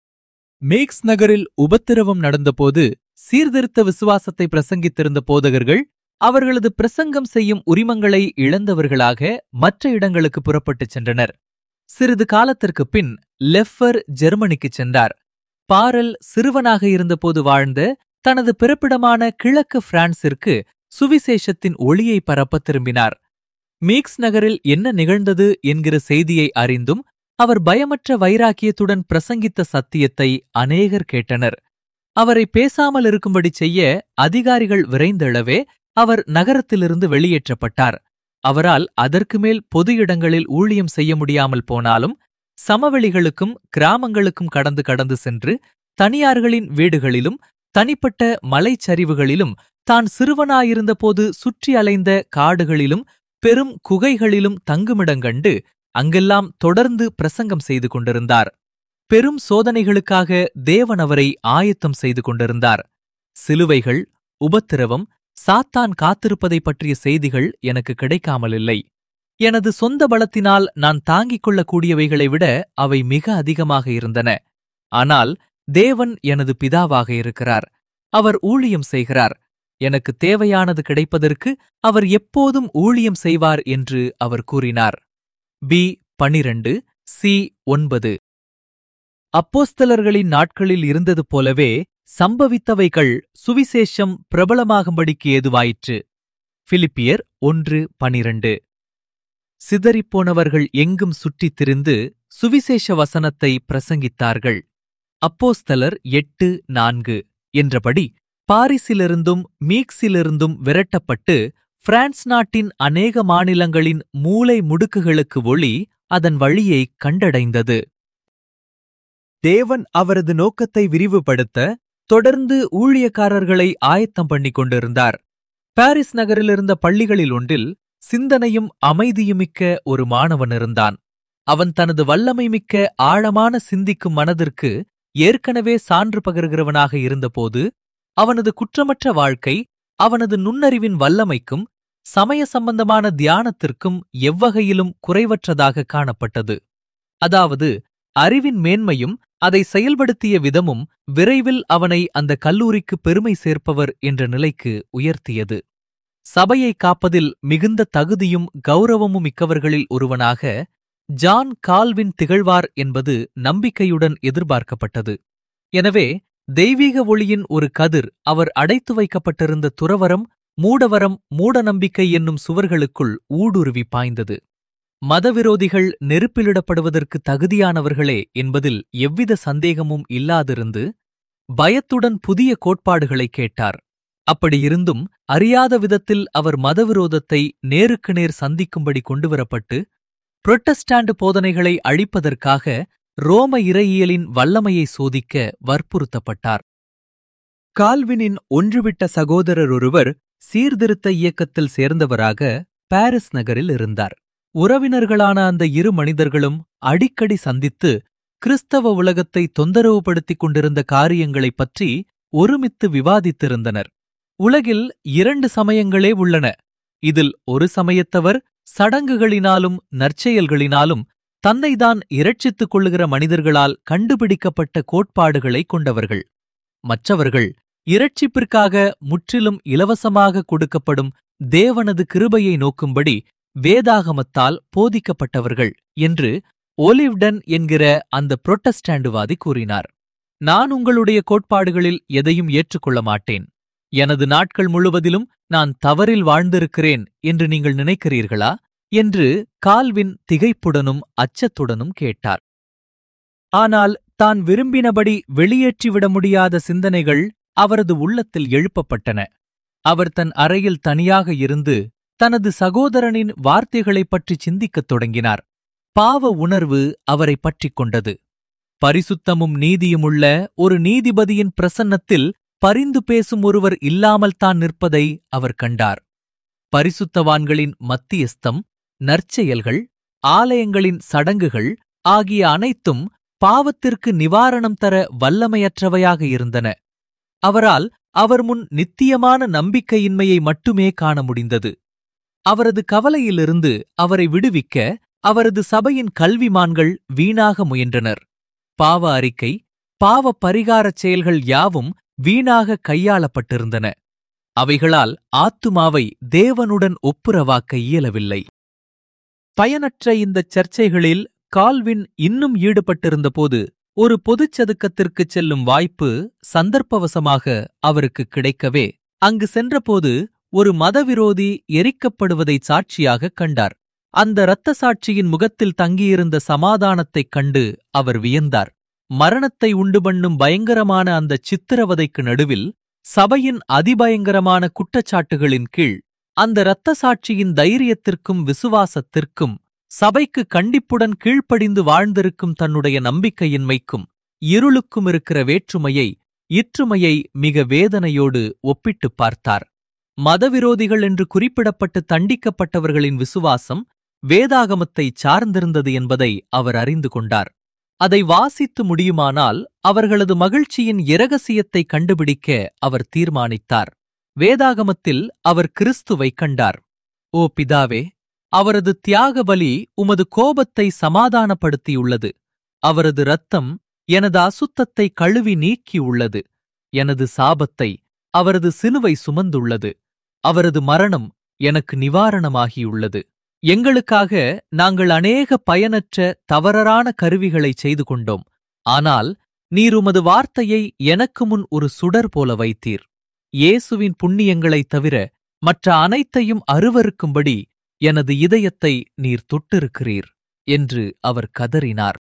மேக்ஸ் நகரில் உபத்திரவம் நடந்தபோது சீர்திருத்த விசுவாசத்தை பிரசங்கித்திருந்த போதகர்கள் அவர்களது பிரசங்கம் செய்யும் உரிமங்களை இழந்தவர்களாக மற்ற இடங்களுக்கு புறப்பட்டுச் சென்றனர் சிறிது காலத்திற்குப் பின் லெஃபர் ஜெர்மனிக்குச் சென்றார் பாரல் சிறுவனாக இருந்தபோது வாழ்ந்த தனது பிறப்பிடமான கிழக்கு பிரான்சிற்கு சுவிசேஷத்தின் ஒளியை பரப்ப திரும்பினார் மீக்ஸ் நகரில் என்ன நிகழ்ந்தது என்கிற செய்தியை அறிந்தும் அவர் பயமற்ற வைராக்கியத்துடன் பிரசங்கித்த சத்தியத்தை அநேகர் கேட்டனர் அவரை பேசாமல் இருக்கும்படி செய்ய அதிகாரிகள் விரைந்தெழவே அவர் நகரத்திலிருந்து வெளியேற்றப்பட்டார் அவரால் அதற்கு மேல் பொது இடங்களில் ஊழியம் செய்ய முடியாமல் போனாலும் சமவெளிகளுக்கும் கிராமங்களுக்கும் கடந்து கடந்து சென்று தனியார்களின் வீடுகளிலும் தனிப்பட்ட மலைச்சரிவுகளிலும் தான் சிறுவனாயிருந்தபோது சுற்றி அலைந்த காடுகளிலும் பெரும் குகைகளிலும் தங்குமிடங்கண்டு அங்கெல்லாம் தொடர்ந்து பிரசங்கம் செய்து கொண்டிருந்தார் பெரும் சோதனைகளுக்காக தேவன் அவரை ஆயத்தம் செய்து கொண்டிருந்தார் சிலுவைகள் உபத்திரவம் சாத்தான் காத்திருப்பதை பற்றிய செய்திகள் எனக்கு கிடைக்காமலில்லை எனது சொந்த பலத்தினால் நான் தாங்கிக் கொள்ளக்கூடியவைகளை விட அவை மிக அதிகமாக இருந்தன ஆனால் தேவன் எனது பிதாவாக இருக்கிறார் அவர் ஊழியம் செய்கிறார் எனக்கு தேவையானது கிடைப்பதற்கு அவர் எப்போதும் ஊழியம் செய்வார் என்று அவர் கூறினார் பி பனிரண்டு சி ஒன்பது அப்போஸ்தலர்களின் நாட்களில் இருந்தது போலவே சம்பவித்தவைகள் சுவிசேஷம் பிரபலமாகும்படிக்கு ஏதுவாயிற்று பிலிப்பியர் ஒன்று பனிரண்டு சிதறிப்போனவர்கள் எங்கும் சுற்றித் திரிந்து சுவிசேஷ வசனத்தை பிரசங்கித்தார்கள் அப்போஸ்தலர் எட்டு நான்கு என்றபடி பாரிஸிலிருந்தும் மீக்ஸிலிருந்தும் விரட்டப்பட்டு பிரான்ஸ் நாட்டின் அநேக மாநிலங்களின் மூலை முடுக்குகளுக்கு ஒளி அதன் வழியை கண்டடைந்தது தேவன் அவரது நோக்கத்தை விரிவுபடுத்த தொடர்ந்து ஊழியக்காரர்களை ஆயத்தம் பண்ணிக் கொண்டிருந்தார் பாரிஸ் நகரிலிருந்த பள்ளிகளில் ஒன்றில் சிந்தனையும் அமைதியுமிக்க ஒரு மாணவன் இருந்தான் அவன் தனது வல்லமை மிக்க ஆழமான சிந்திக்கும் மனதிற்கு ஏற்கனவே சான்று பகருகிறவனாக இருந்தபோது அவனது குற்றமற்ற வாழ்க்கை அவனது நுண்ணறிவின் வல்லமைக்கும் சமய சம்பந்தமான தியானத்திற்கும் எவ்வகையிலும் குறைவற்றதாக காணப்பட்டது அதாவது அறிவின் மேன்மையும் அதை செயல்படுத்திய விதமும் விரைவில் அவனை அந்த கல்லூரிக்கு பெருமை சேர்ப்பவர் என்ற நிலைக்கு உயர்த்தியது சபையை காப்பதில் மிகுந்த தகுதியும் கௌரவமும் மிக்கவர்களில் ஒருவனாக ஜான் கால்வின் திகழ்வார் என்பது நம்பிக்கையுடன் எதிர்பார்க்கப்பட்டது எனவே தெய்வீக ஒளியின் ஒரு கதிர் அவர் அடைத்து வைக்கப்பட்டிருந்த துறவரம் மூடவரம் மூடநம்பிக்கை என்னும் சுவர்களுக்குள் ஊடுருவி பாய்ந்தது மதவிரோதிகள் நெருப்பிலிடப்படுவதற்கு தகுதியானவர்களே என்பதில் எவ்வித சந்தேகமும் இல்லாதிருந்து பயத்துடன் புதிய கோட்பாடுகளை கேட்டார் அப்படியிருந்தும் அறியாத விதத்தில் அவர் மதவிரோதத்தை நேருக்கு நேர் சந்திக்கும்படி கொண்டுவரப்பட்டு புரொட்டஸ்டாண்டு போதனைகளை அழிப்பதற்காக ரோம இறையியலின் வல்லமையை சோதிக்க வற்புறுத்தப்பட்டார் கால்வினின் ஒன்றுவிட்ட சகோதரர் ஒருவர் சீர்திருத்த இயக்கத்தில் சேர்ந்தவராக பாரிஸ் நகரில் இருந்தார் உறவினர்களான அந்த இரு மனிதர்களும் அடிக்கடி சந்தித்து கிறிஸ்தவ உலகத்தை தொந்தரவுபடுத்திக் கொண்டிருந்த காரியங்களைப் பற்றி ஒருமித்து விவாதித்திருந்தனர் உலகில் இரண்டு சமயங்களே உள்ளன இதில் ஒரு சமயத்தவர் சடங்குகளினாலும் நற்செயல்களினாலும் தன்னைதான் இரட்சித்துக் கொள்ளுகிற மனிதர்களால் கண்டுபிடிக்கப்பட்ட கோட்பாடுகளை கொண்டவர்கள் மற்றவர்கள் இரட்சிப்பிற்காக முற்றிலும் இலவசமாக கொடுக்கப்படும் தேவனது கிருபையை நோக்கும்படி வேதாகமத்தால் போதிக்கப்பட்டவர்கள் என்று ஒலிவ்டன் என்கிற அந்த புரொட்டஸ்டாண்டுவாதி கூறினார் நான் உங்களுடைய கோட்பாடுகளில் எதையும் ஏற்றுக்கொள்ள மாட்டேன் எனது நாட்கள் முழுவதிலும் நான் தவறில் வாழ்ந்திருக்கிறேன் என்று நீங்கள் நினைக்கிறீர்களா என்று கால்வின் திகைப்புடனும் அச்சத்துடனும் கேட்டார் ஆனால் தான் விரும்பினபடி வெளியேற்றிவிட முடியாத சிந்தனைகள் அவரது உள்ளத்தில் எழுப்பப்பட்டன அவர் தன் அறையில் தனியாக இருந்து தனது சகோதரனின் வார்த்தைகளைப் பற்றி சிந்திக்கத் தொடங்கினார் பாவ உணர்வு அவரை பற்றிக் கொண்டது பரிசுத்தமும் நீதியுமுள்ள ஒரு நீதிபதியின் பிரசன்னத்தில் பரிந்து பேசும் ஒருவர் இல்லாமல் தான் நிற்பதை அவர் கண்டார் பரிசுத்தவான்களின் மத்தியஸ்தம் நற்செயல்கள் ஆலயங்களின் சடங்குகள் ஆகிய அனைத்தும் பாவத்திற்கு நிவாரணம் தர வல்லமையற்றவையாக இருந்தன அவரால் அவர் முன் நித்தியமான நம்பிக்கையின்மையை மட்டுமே காண முடிந்தது அவரது கவலையிலிருந்து அவரை விடுவிக்க அவரது சபையின் கல்விமான்கள் வீணாக முயன்றனர் பாவ அறிக்கை பாவ பரிகாரச் செயல்கள் யாவும் வீணாக கையாளப்பட்டிருந்தன அவைகளால் ஆத்துமாவை தேவனுடன் ஒப்புரவாக்க இயலவில்லை பயனற்ற இந்தச் சர்ச்சைகளில் கால்வின் இன்னும் ஈடுபட்டிருந்தபோது ஒரு பொதுச் சதுக்கத்திற்குச் செல்லும் வாய்ப்பு சந்தர்ப்பவசமாக அவருக்கு கிடைக்கவே அங்கு சென்றபோது ஒரு மதவிரோதி எரிக்கப்படுவதைச் சாட்சியாகக் கண்டார் அந்த இரத்த சாட்சியின் முகத்தில் தங்கியிருந்த சமாதானத்தைக் கண்டு அவர் வியந்தார் மரணத்தை உண்டு பண்ணும் பயங்கரமான அந்த சித்திரவதைக்கு நடுவில் சபையின் அதிபயங்கரமான குற்றச்சாட்டுகளின் கீழ் அந்த இரத்த சாட்சியின் தைரியத்திற்கும் விசுவாசத்திற்கும் சபைக்கு கண்டிப்புடன் கீழ்ப்படிந்து வாழ்ந்திருக்கும் தன்னுடைய நம்பிக்கையின்மைக்கும் இருளுக்கும் இருக்கிற வேற்றுமையை இற்றுமையை மிக வேதனையோடு ஒப்பிட்டுப் பார்த்தார் மதவிரோதிகள் என்று குறிப்பிடப்பட்டு தண்டிக்கப்பட்டவர்களின் விசுவாசம் வேதாகமத்தை சார்ந்திருந்தது என்பதை அவர் அறிந்து கொண்டார் அதை வாசித்து முடியுமானால் அவர்களது மகிழ்ச்சியின் இரகசியத்தை கண்டுபிடிக்க அவர் தீர்மானித்தார் வேதாகமத்தில் அவர் கிறிஸ்துவை கண்டார் ஓ பிதாவே அவரது தியாக பலி உமது கோபத்தை சமாதானப்படுத்தியுள்ளது அவரது இரத்தம் எனது அசுத்தத்தை கழுவி நீக்கியுள்ளது எனது சாபத்தை அவரது சிலுவை சுமந்துள்ளது அவரது மரணம் எனக்கு நிவாரணமாகியுள்ளது எங்களுக்காக நாங்கள் அநேக பயனற்ற தவறரான கருவிகளை செய்து கொண்டோம் ஆனால் நீர் உமது வார்த்தையை எனக்கு முன் ஒரு சுடர் போல வைத்தீர் இயேசுவின் புண்ணியங்களைத் தவிர மற்ற அனைத்தையும் அருவருக்கும்படி எனது இதயத்தை நீர் தொட்டிருக்கிறீர் என்று அவர் கதறினார்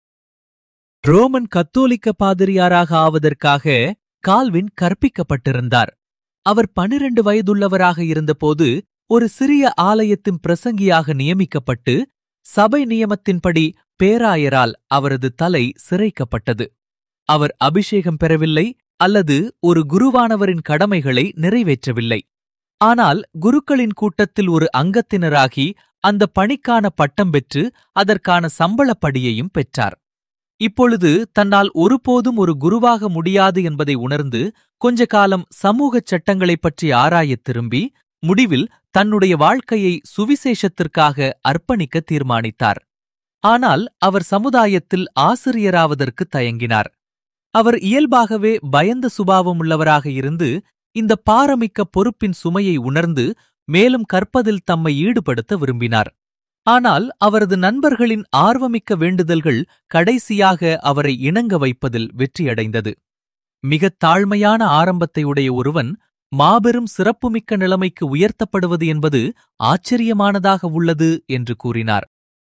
ரோமன் கத்தோலிக்க பாதிரியாராக ஆவதற்காக கால்வின் கற்பிக்கப்பட்டிருந்தார் அவர் பனிரெண்டு வயதுள்ளவராக இருந்தபோது ஒரு சிறிய ஆலயத்தின் பிரசங்கியாக நியமிக்கப்பட்டு சபை நியமத்தின்படி பேராயரால் அவரது தலை சிரைக்கப்பட்டது அவர் அபிஷேகம் பெறவில்லை அல்லது ஒரு குருவானவரின் கடமைகளை நிறைவேற்றவில்லை ஆனால் குருக்களின் கூட்டத்தில் ஒரு அங்கத்தினராகி அந்த பணிக்கான பட்டம் பெற்று அதற்கான சம்பளப்படியையும் பெற்றார் இப்பொழுது தன்னால் ஒருபோதும் ஒரு குருவாக முடியாது என்பதை உணர்ந்து கொஞ்ச காலம் சமூகச் சட்டங்களைப் பற்றி ஆராயத் திரும்பி முடிவில் தன்னுடைய வாழ்க்கையை சுவிசேஷத்திற்காக அர்ப்பணிக்க தீர்மானித்தார் ஆனால் அவர் சமுதாயத்தில் ஆசிரியராவதற்கு தயங்கினார் அவர் இயல்பாகவே பயந்த சுபாவம் உள்ளவராக இருந்து இந்த பாரமிக்க பொறுப்பின் சுமையை உணர்ந்து மேலும் கற்பதில் தம்மை ஈடுபடுத்த விரும்பினார் ஆனால் அவரது நண்பர்களின் ஆர்வமிக்க வேண்டுதல்கள் கடைசியாக அவரை இணங்க வைப்பதில் வெற்றியடைந்தது மிகத் தாழ்மையான ஆரம்பத்தை உடைய ஒருவன் மாபெரும் சிறப்புமிக்க நிலைமைக்கு உயர்த்தப்படுவது என்பது ஆச்சரியமானதாக உள்ளது என்று கூறினார்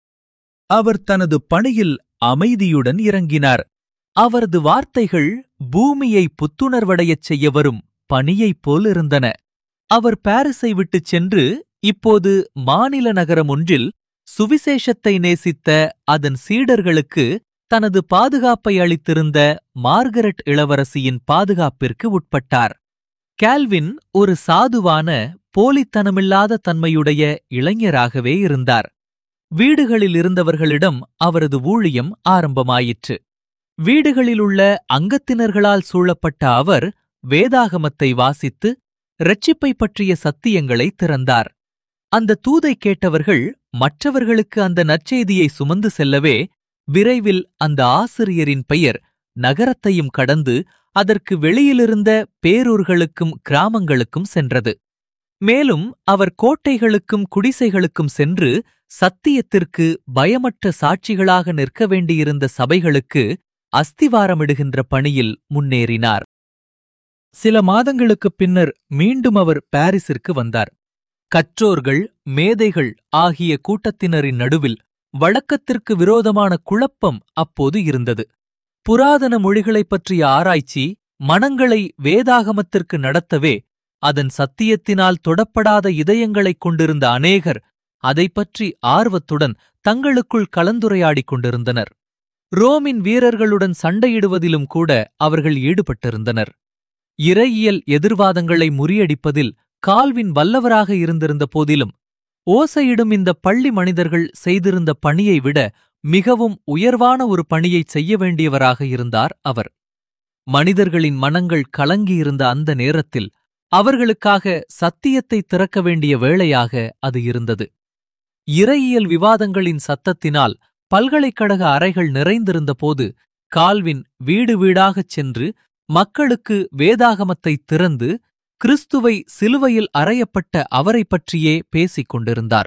அவர் தனது பணியில் அமைதியுடன் இறங்கினார் அவரது வார்த்தைகள் பூமியை புத்துணர்வடையச் செய்ய வரும் பணியைப் போலிருந்தன அவர் பாரிஸை விட்டுச் சென்று இப்போது மாநில நகரம் ஒன்றில் சுவிசேஷத்தை நேசித்த அதன் சீடர்களுக்கு தனது பாதுகாப்பை அளித்திருந்த மார்கரெட் இளவரசியின் பாதுகாப்பிற்கு உட்பட்டார் கால்வின் ஒரு சாதுவான போலித்தனமில்லாத தன்மையுடைய இளைஞராகவே இருந்தார் வீடுகளில் இருந்தவர்களிடம் அவரது ஊழியம் ஆரம்பமாயிற்று வீடுகளிலுள்ள அங்கத்தினர்களால் சூழப்பட்ட அவர் வேதாகமத்தை வாசித்து இரட்சிப்பை பற்றிய சத்தியங்களை திறந்தார் அந்த தூதை கேட்டவர்கள் மற்றவர்களுக்கு அந்த நற்செய்தியை சுமந்து செல்லவே விரைவில் அந்த ஆசிரியரின் பெயர் நகரத்தையும் கடந்து அதற்கு வெளியிலிருந்த பேரூர்களுக்கும் கிராமங்களுக்கும் சென்றது மேலும் அவர் கோட்டைகளுக்கும் குடிசைகளுக்கும் சென்று சத்தியத்திற்கு பயமற்ற சாட்சிகளாக நிற்க வேண்டியிருந்த சபைகளுக்கு அஸ்திவாரமிடுகின்ற பணியில் முன்னேறினார் சில மாதங்களுக்குப் பின்னர் மீண்டும் அவர் பாரிஸிற்கு வந்தார் கற்றோர்கள் மேதைகள் ஆகிய கூட்டத்தினரின் நடுவில் வழக்கத்திற்கு விரோதமான குழப்பம் அப்போது இருந்தது புராதன மொழிகளைப் பற்றிய ஆராய்ச்சி மனங்களை வேதாகமத்திற்கு நடத்தவே அதன் சத்தியத்தினால் தொடப்படாத இதயங்களைக் கொண்டிருந்த அநேகர் அதைப் பற்றி ஆர்வத்துடன் தங்களுக்குள் கலந்துரையாடிக் கொண்டிருந்தனர் ரோமின் வீரர்களுடன் சண்டையிடுவதிலும் கூட அவர்கள் ஈடுபட்டிருந்தனர் இறையியல் எதிர்வாதங்களை முறியடிப்பதில் கால்வின் வல்லவராக இருந்திருந்த போதிலும் ஓசையிடும் இந்த பள்ளி மனிதர்கள் செய்திருந்த பணியை விட மிகவும் உயர்வான ஒரு பணியைச் செய்ய வேண்டியவராக இருந்தார் அவர் மனிதர்களின் மனங்கள் கலங்கியிருந்த அந்த நேரத்தில் அவர்களுக்காக சத்தியத்தை திறக்க வேண்டிய வேளையாக அது இருந்தது இறையியல் விவாதங்களின் சத்தத்தினால் பல்கலைக்கழக அறைகள் நிறைந்திருந்தபோது கால்வின் வீடு வீடாகச் சென்று மக்களுக்கு வேதாகமத்தை திறந்து கிறிஸ்துவை சிலுவையில் அறையப்பட்ட அவரைப் பற்றியே பேசிக் கொண்டிருந்தார்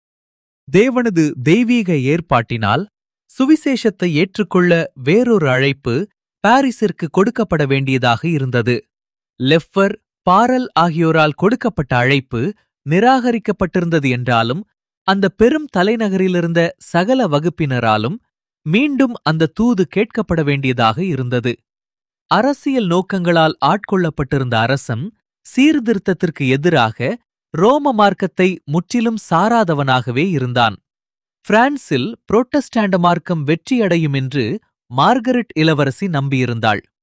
தேவனது தெய்வீக ஏற்பாட்டினால் சுவிசேஷத்தை ஏற்றுக்கொள்ள வேறொரு அழைப்பு பாரிஸிற்கு கொடுக்கப்பட வேண்டியதாக இருந்தது லெஃபர் பாரல் ஆகியோரால் கொடுக்கப்பட்ட அழைப்பு நிராகரிக்கப்பட்டிருந்தது என்றாலும் அந்த பெரும் தலைநகரிலிருந்த சகல வகுப்பினராலும் மீண்டும் அந்த தூது கேட்கப்பட வேண்டியதாக இருந்தது அரசியல் நோக்கங்களால் ஆட்கொள்ளப்பட்டிருந்த அரசன் சீர்திருத்தத்திற்கு எதிராக ரோம மார்க்கத்தை முற்றிலும் சாராதவனாகவே இருந்தான் பிரான்சில் புரோட்டஸ்டாண்ட மார்க்கம் வெற்றியடையும் என்று மார்கரெட் இளவரசி நம்பியிருந்தாள்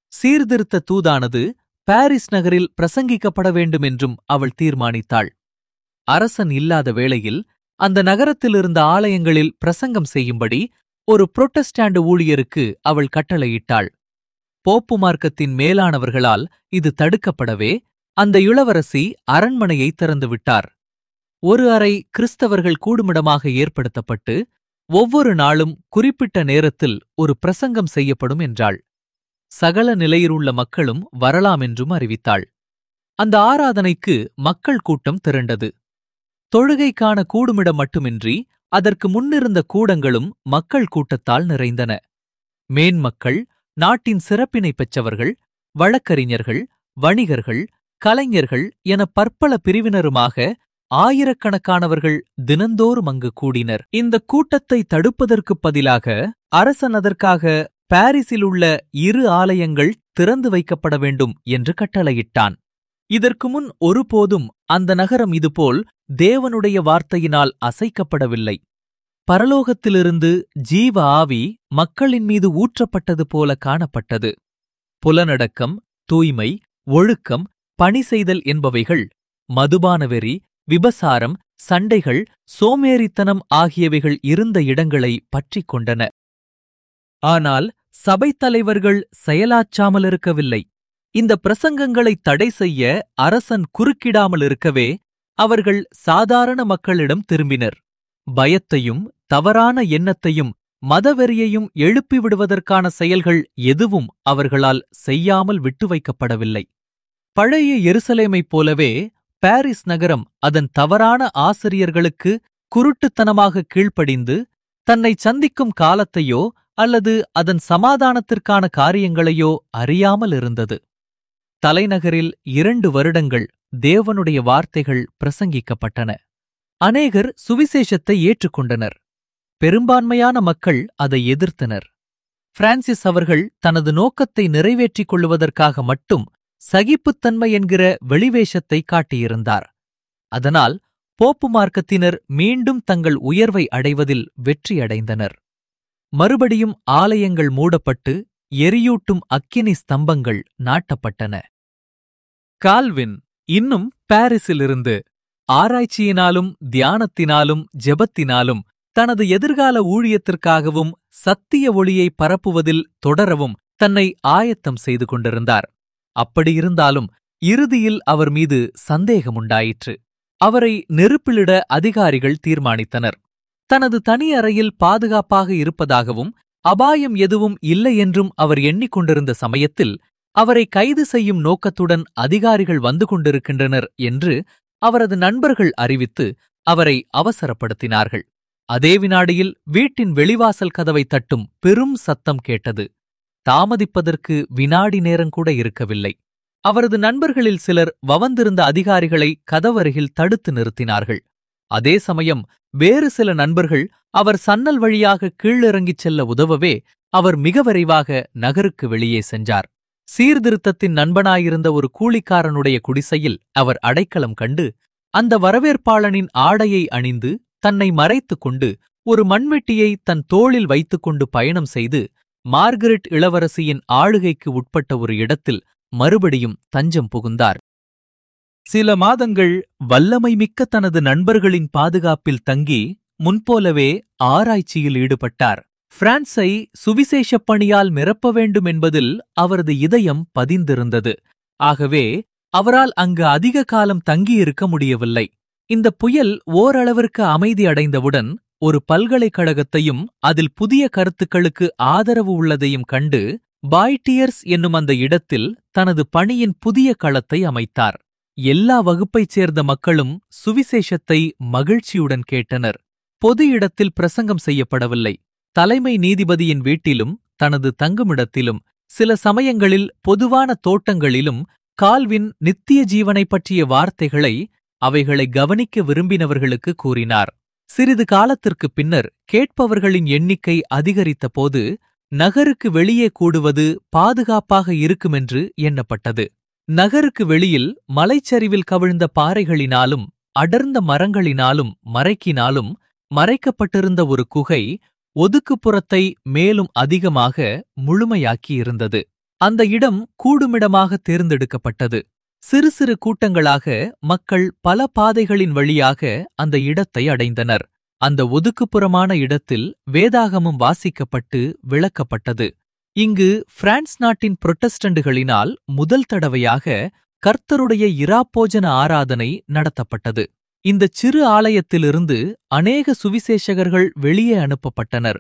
சீர்திருத்த தூதானது பாரிஸ் நகரில் பிரசங்கிக்கப்பட வேண்டும் என்றும் அவள் தீர்மானித்தாள் அரசன் இல்லாத வேளையில் அந்த நகரத்தில் இருந்த ஆலயங்களில் பிரசங்கம் செய்யும்படி ஒரு புரொட்டஸ்டாண்டு ஊழியருக்கு அவள் கட்டளையிட்டாள் போப்பு மார்க்கத்தின் மேலானவர்களால் இது தடுக்கப்படவே அந்த இளவரசி அரண்மனையை திறந்துவிட்டார் ஒரு அறை கிறிஸ்தவர்கள் கூடுமிடமாக ஏற்படுத்தப்பட்டு ஒவ்வொரு நாளும் குறிப்பிட்ட நேரத்தில் ஒரு பிரசங்கம் செய்யப்படும் என்றாள் சகல நிலையிலுள்ள மக்களும் வரலாம் என்றும் அறிவித்தாள் அந்த ஆராதனைக்கு மக்கள் கூட்டம் திரண்டது தொழுகைக்கான கூடுமிடம் மட்டுமின்றி அதற்கு முன்னிருந்த கூடங்களும் மக்கள் கூட்டத்தால் நிறைந்தன மேன்மக்கள் நாட்டின் சிறப்பினை பெற்றவர்கள் வழக்கறிஞர்கள் வணிகர்கள் கலைஞர்கள் என பற்பல பிரிவினருமாக ஆயிரக்கணக்கானவர்கள் தினந்தோறும் அங்கு கூடினர் இந்த கூட்டத்தை தடுப்பதற்குப் பதிலாக அரசன் அதற்காக பாரிஸில் உள்ள இரு ஆலயங்கள் திறந்து வைக்கப்பட வேண்டும் என்று கட்டளையிட்டான் இதற்கு முன் ஒருபோதும் அந்த நகரம் இதுபோல் தேவனுடைய வார்த்தையினால் அசைக்கப்படவில்லை பரலோகத்திலிருந்து ஜீவ ஆவி மக்களின் மீது ஊற்றப்பட்டது போல காணப்பட்டது புலனடக்கம் தூய்மை ஒழுக்கம் பணி செய்தல் என்பவைகள் மதுபான வெறி விபசாரம் சண்டைகள் சோமேறித்தனம் ஆகியவைகள் இருந்த இடங்களை பற்றிக் கொண்டன ஆனால் சபைத் தலைவர்கள் செயலாற்றாமல் இருக்கவில்லை இந்த பிரசங்கங்களை தடை செய்ய அரசன் குறுக்கிடாமல் இருக்கவே அவர்கள் சாதாரண மக்களிடம் திரும்பினர் பயத்தையும் தவறான எண்ணத்தையும் மதவெறியையும் எழுப்பிவிடுவதற்கான செயல்கள் எதுவும் அவர்களால் செய்யாமல் விட்டு வைக்கப்படவில்லை பழைய எருசலேமைப் போலவே பாரிஸ் நகரம் அதன் தவறான ஆசிரியர்களுக்கு குருட்டுத்தனமாக கீழ்ப்படிந்து தன்னை சந்திக்கும் காலத்தையோ அல்லது அதன் சமாதானத்திற்கான காரியங்களையோ அறியாமல் இருந்தது தலைநகரில் இரண்டு வருடங்கள் தேவனுடைய வார்த்தைகள் பிரசங்கிக்கப்பட்டன அநேகர் சுவிசேஷத்தை ஏற்றுக்கொண்டனர் பெரும்பான்மையான மக்கள் அதை எதிர்த்தனர் பிரான்சிஸ் அவர்கள் தனது நோக்கத்தை நிறைவேற்றிக் கொள்வதற்காக மட்டும் சகிப்புத்தன்மை என்கிற வெளிவேஷத்தை காட்டியிருந்தார் அதனால் போப்பு மார்க்கத்தினர் மீண்டும் தங்கள் உயர்வை அடைவதில் வெற்றியடைந்தனர் மறுபடியும் ஆலயங்கள் மூடப்பட்டு எரியூட்டும் அக்கினி ஸ்தம்பங்கள் நாட்டப்பட்டன கால்வின் இன்னும் பாரிஸிலிருந்து ஆராய்ச்சியினாலும் தியானத்தினாலும் ஜெபத்தினாலும் தனது எதிர்கால ஊழியத்திற்காகவும் சத்திய ஒளியை பரப்புவதில் தொடரவும் தன்னை ஆயத்தம் செய்து கொண்டிருந்தார் அப்படியிருந்தாலும் இறுதியில் அவர் மீது சந்தேகமுண்டாயிற்று அவரை நெருப்பிலிட அதிகாரிகள் தீர்மானித்தனர் தனது தனி அறையில் பாதுகாப்பாக இருப்பதாகவும் அபாயம் எதுவும் இல்லை என்றும் அவர் எண்ணிக்கொண்டிருந்த சமயத்தில் அவரை கைது செய்யும் நோக்கத்துடன் அதிகாரிகள் வந்து கொண்டிருக்கின்றனர் என்று அவரது நண்பர்கள் அறிவித்து அவரை அவசரப்படுத்தினார்கள் அதே வினாடியில் வீட்டின் வெளிவாசல் கதவை தட்டும் பெரும் சத்தம் கேட்டது தாமதிப்பதற்கு வினாடி நேரங்கூட இருக்கவில்லை அவரது நண்பர்களில் சிலர் வவந்திருந்த அதிகாரிகளை கதவருகில் தடுத்து நிறுத்தினார்கள் அதே சமயம் வேறு சில நண்பர்கள் அவர் சன்னல் வழியாக கீழிறங்கிச் செல்ல உதவவே அவர் மிக விரைவாக நகருக்கு வெளியே சென்றார் சீர்திருத்தத்தின் நண்பனாயிருந்த ஒரு கூலிக்காரனுடைய குடிசையில் அவர் அடைக்கலம் கண்டு அந்த வரவேற்பாளனின் ஆடையை அணிந்து தன்னை மறைத்துக் கொண்டு ஒரு மண்வெட்டியை தன் தோளில் வைத்துக்கொண்டு பயணம் செய்து மார்கரெட் இளவரசியின் ஆளுகைக்கு உட்பட்ட ஒரு இடத்தில் மறுபடியும் தஞ்சம் புகுந்தார் சில மாதங்கள் வல்லமை மிக்க தனது நண்பர்களின் பாதுகாப்பில் தங்கி முன்போலவே ஆராய்ச்சியில் ஈடுபட்டார் பிரான்ஸை சுவிசேஷப் பணியால் நிரப்ப வேண்டும் என்பதில் அவரது இதயம் பதிந்திருந்தது ஆகவே அவரால் அங்கு அதிக காலம் தங்கியிருக்க முடியவில்லை இந்த புயல் ஓரளவிற்கு அமைதி அடைந்தவுடன் ஒரு பல்கலைக்கழகத்தையும் அதில் புதிய கருத்துக்களுக்கு ஆதரவு உள்ளதையும் கண்டு பாய்டியர்ஸ் என்னும் அந்த இடத்தில் தனது பணியின் புதிய களத்தை அமைத்தார் எல்லா வகுப்பைச் சேர்ந்த மக்களும் சுவிசேஷத்தை மகிழ்ச்சியுடன் கேட்டனர் பொது இடத்தில் பிரசங்கம் செய்யப்படவில்லை தலைமை நீதிபதியின் வீட்டிலும் தனது தங்குமிடத்திலும் சில சமயங்களில் பொதுவான தோட்டங்களிலும் கால்வின் நித்திய ஜீவனைப் பற்றிய வார்த்தைகளை அவைகளை கவனிக்க விரும்பினவர்களுக்கு கூறினார் சிறிது காலத்திற்குப் பின்னர் கேட்பவர்களின் எண்ணிக்கை அதிகரித்தபோது நகருக்கு வெளியே கூடுவது பாதுகாப்பாக இருக்குமென்று எண்ணப்பட்டது நகருக்கு வெளியில் மலைச்சரிவில் கவிழ்ந்த பாறைகளினாலும் அடர்ந்த மரங்களினாலும் மறைக்கினாலும் மறைக்கப்பட்டிருந்த ஒரு குகை ஒதுக்குப்புறத்தை மேலும் அதிகமாக முழுமையாக்கியிருந்தது அந்த இடம் கூடுமிடமாக தேர்ந்தெடுக்கப்பட்டது சிறு சிறு கூட்டங்களாக மக்கள் பல பாதைகளின் வழியாக அந்த இடத்தை அடைந்தனர் அந்த ஒதுக்குப்புறமான இடத்தில் வேதாகமம் வாசிக்கப்பட்டு விளக்கப்பட்டது இங்கு பிரான்ஸ் நாட்டின் புரொட்டஸ்டண்டுகளினால் முதல் தடவையாக கர்த்தருடைய இராப்போஜன ஆராதனை நடத்தப்பட்டது இந்த சிறு ஆலயத்திலிருந்து அநேக சுவிசேஷகர்கள் வெளியே அனுப்பப்பட்டனர்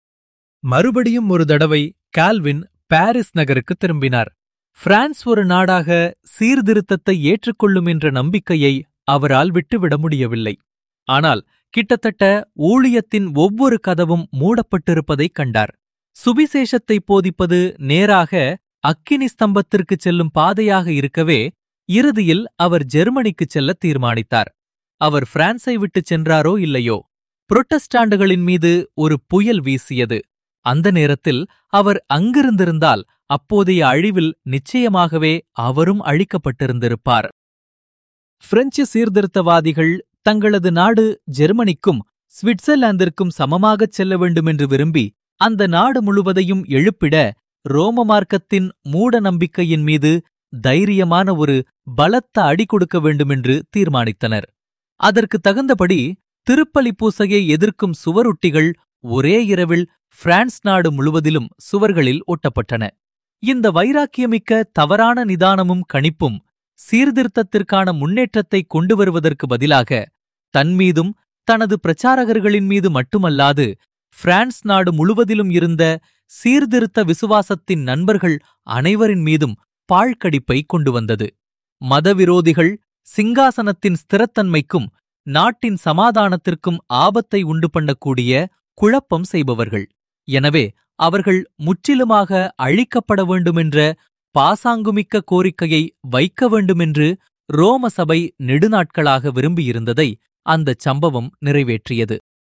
மறுபடியும் ஒரு தடவை கால்வின் பாரிஸ் நகருக்கு திரும்பினார் பிரான்ஸ் ஒரு நாடாக சீர்திருத்தத்தை ஏற்றுக்கொள்ளும் என்ற நம்பிக்கையை அவரால் விட்டுவிட முடியவில்லை ஆனால் கிட்டத்தட்ட ஊழியத்தின் ஒவ்வொரு கதவும் மூடப்பட்டிருப்பதைக் கண்டார் சுவிசேஷத்தை போதிப்பது நேராக அக்கினி ஸ்தம்பத்திற்கு செல்லும் பாதையாக இருக்கவே இறுதியில் அவர் ஜெர்மனிக்கு செல்ல தீர்மானித்தார் அவர் பிரான்ஸை விட்டுச் சென்றாரோ இல்லையோ புரொட்டஸ்டாண்டுகளின் மீது ஒரு புயல் வீசியது அந்த நேரத்தில் அவர் அங்கிருந்திருந்தால் அப்போதைய அழிவில் நிச்சயமாகவே அவரும் அழிக்கப்பட்டிருந்திருப்பார் பிரெஞ்சு சீர்திருத்தவாதிகள் தங்களது நாடு ஜெர்மனிக்கும் சுவிட்சர்லாந்திற்கும் சமமாகச் செல்ல வேண்டுமென்று விரும்பி அந்த நாடு முழுவதையும் எழுப்பிட ரோம மார்க்கத்தின் மூட நம்பிக்கையின் மீது தைரியமான ஒரு பலத்த அடி கொடுக்க வேண்டுமென்று தீர்மானித்தனர் அதற்கு தகுந்தபடி திருப்பலி பூசையை எதிர்க்கும் சுவரொட்டிகள் ஒரே இரவில் பிரான்ஸ் நாடு முழுவதிலும் சுவர்களில் ஒட்டப்பட்டன இந்த வைராக்கியமிக்க தவறான நிதானமும் கணிப்பும் சீர்திருத்தத்திற்கான முன்னேற்றத்தை கொண்டு வருவதற்கு பதிலாக தன்மீதும் தனது பிரச்சாரகர்களின் மீது மட்டுமல்லாது பிரான்ஸ் நாடு முழுவதிலும் இருந்த சீர்திருத்த விசுவாசத்தின் நண்பர்கள் அனைவரின் மீதும் பாழ்கடிப்பை கொண்டு வந்தது மதவிரோதிகள் சிங்காசனத்தின் ஸ்திரத்தன்மைக்கும் நாட்டின் சமாதானத்திற்கும் ஆபத்தை உண்டு பண்ணக்கூடிய குழப்பம் செய்பவர்கள் எனவே அவர்கள் முற்றிலுமாக அழிக்கப்பட வேண்டுமென்ற பாசாங்குமிக்க கோரிக்கையை வைக்க வேண்டுமென்று ரோம சபை நெடுநாட்களாக விரும்பியிருந்ததை அந்தச் சம்பவம் நிறைவேற்றியது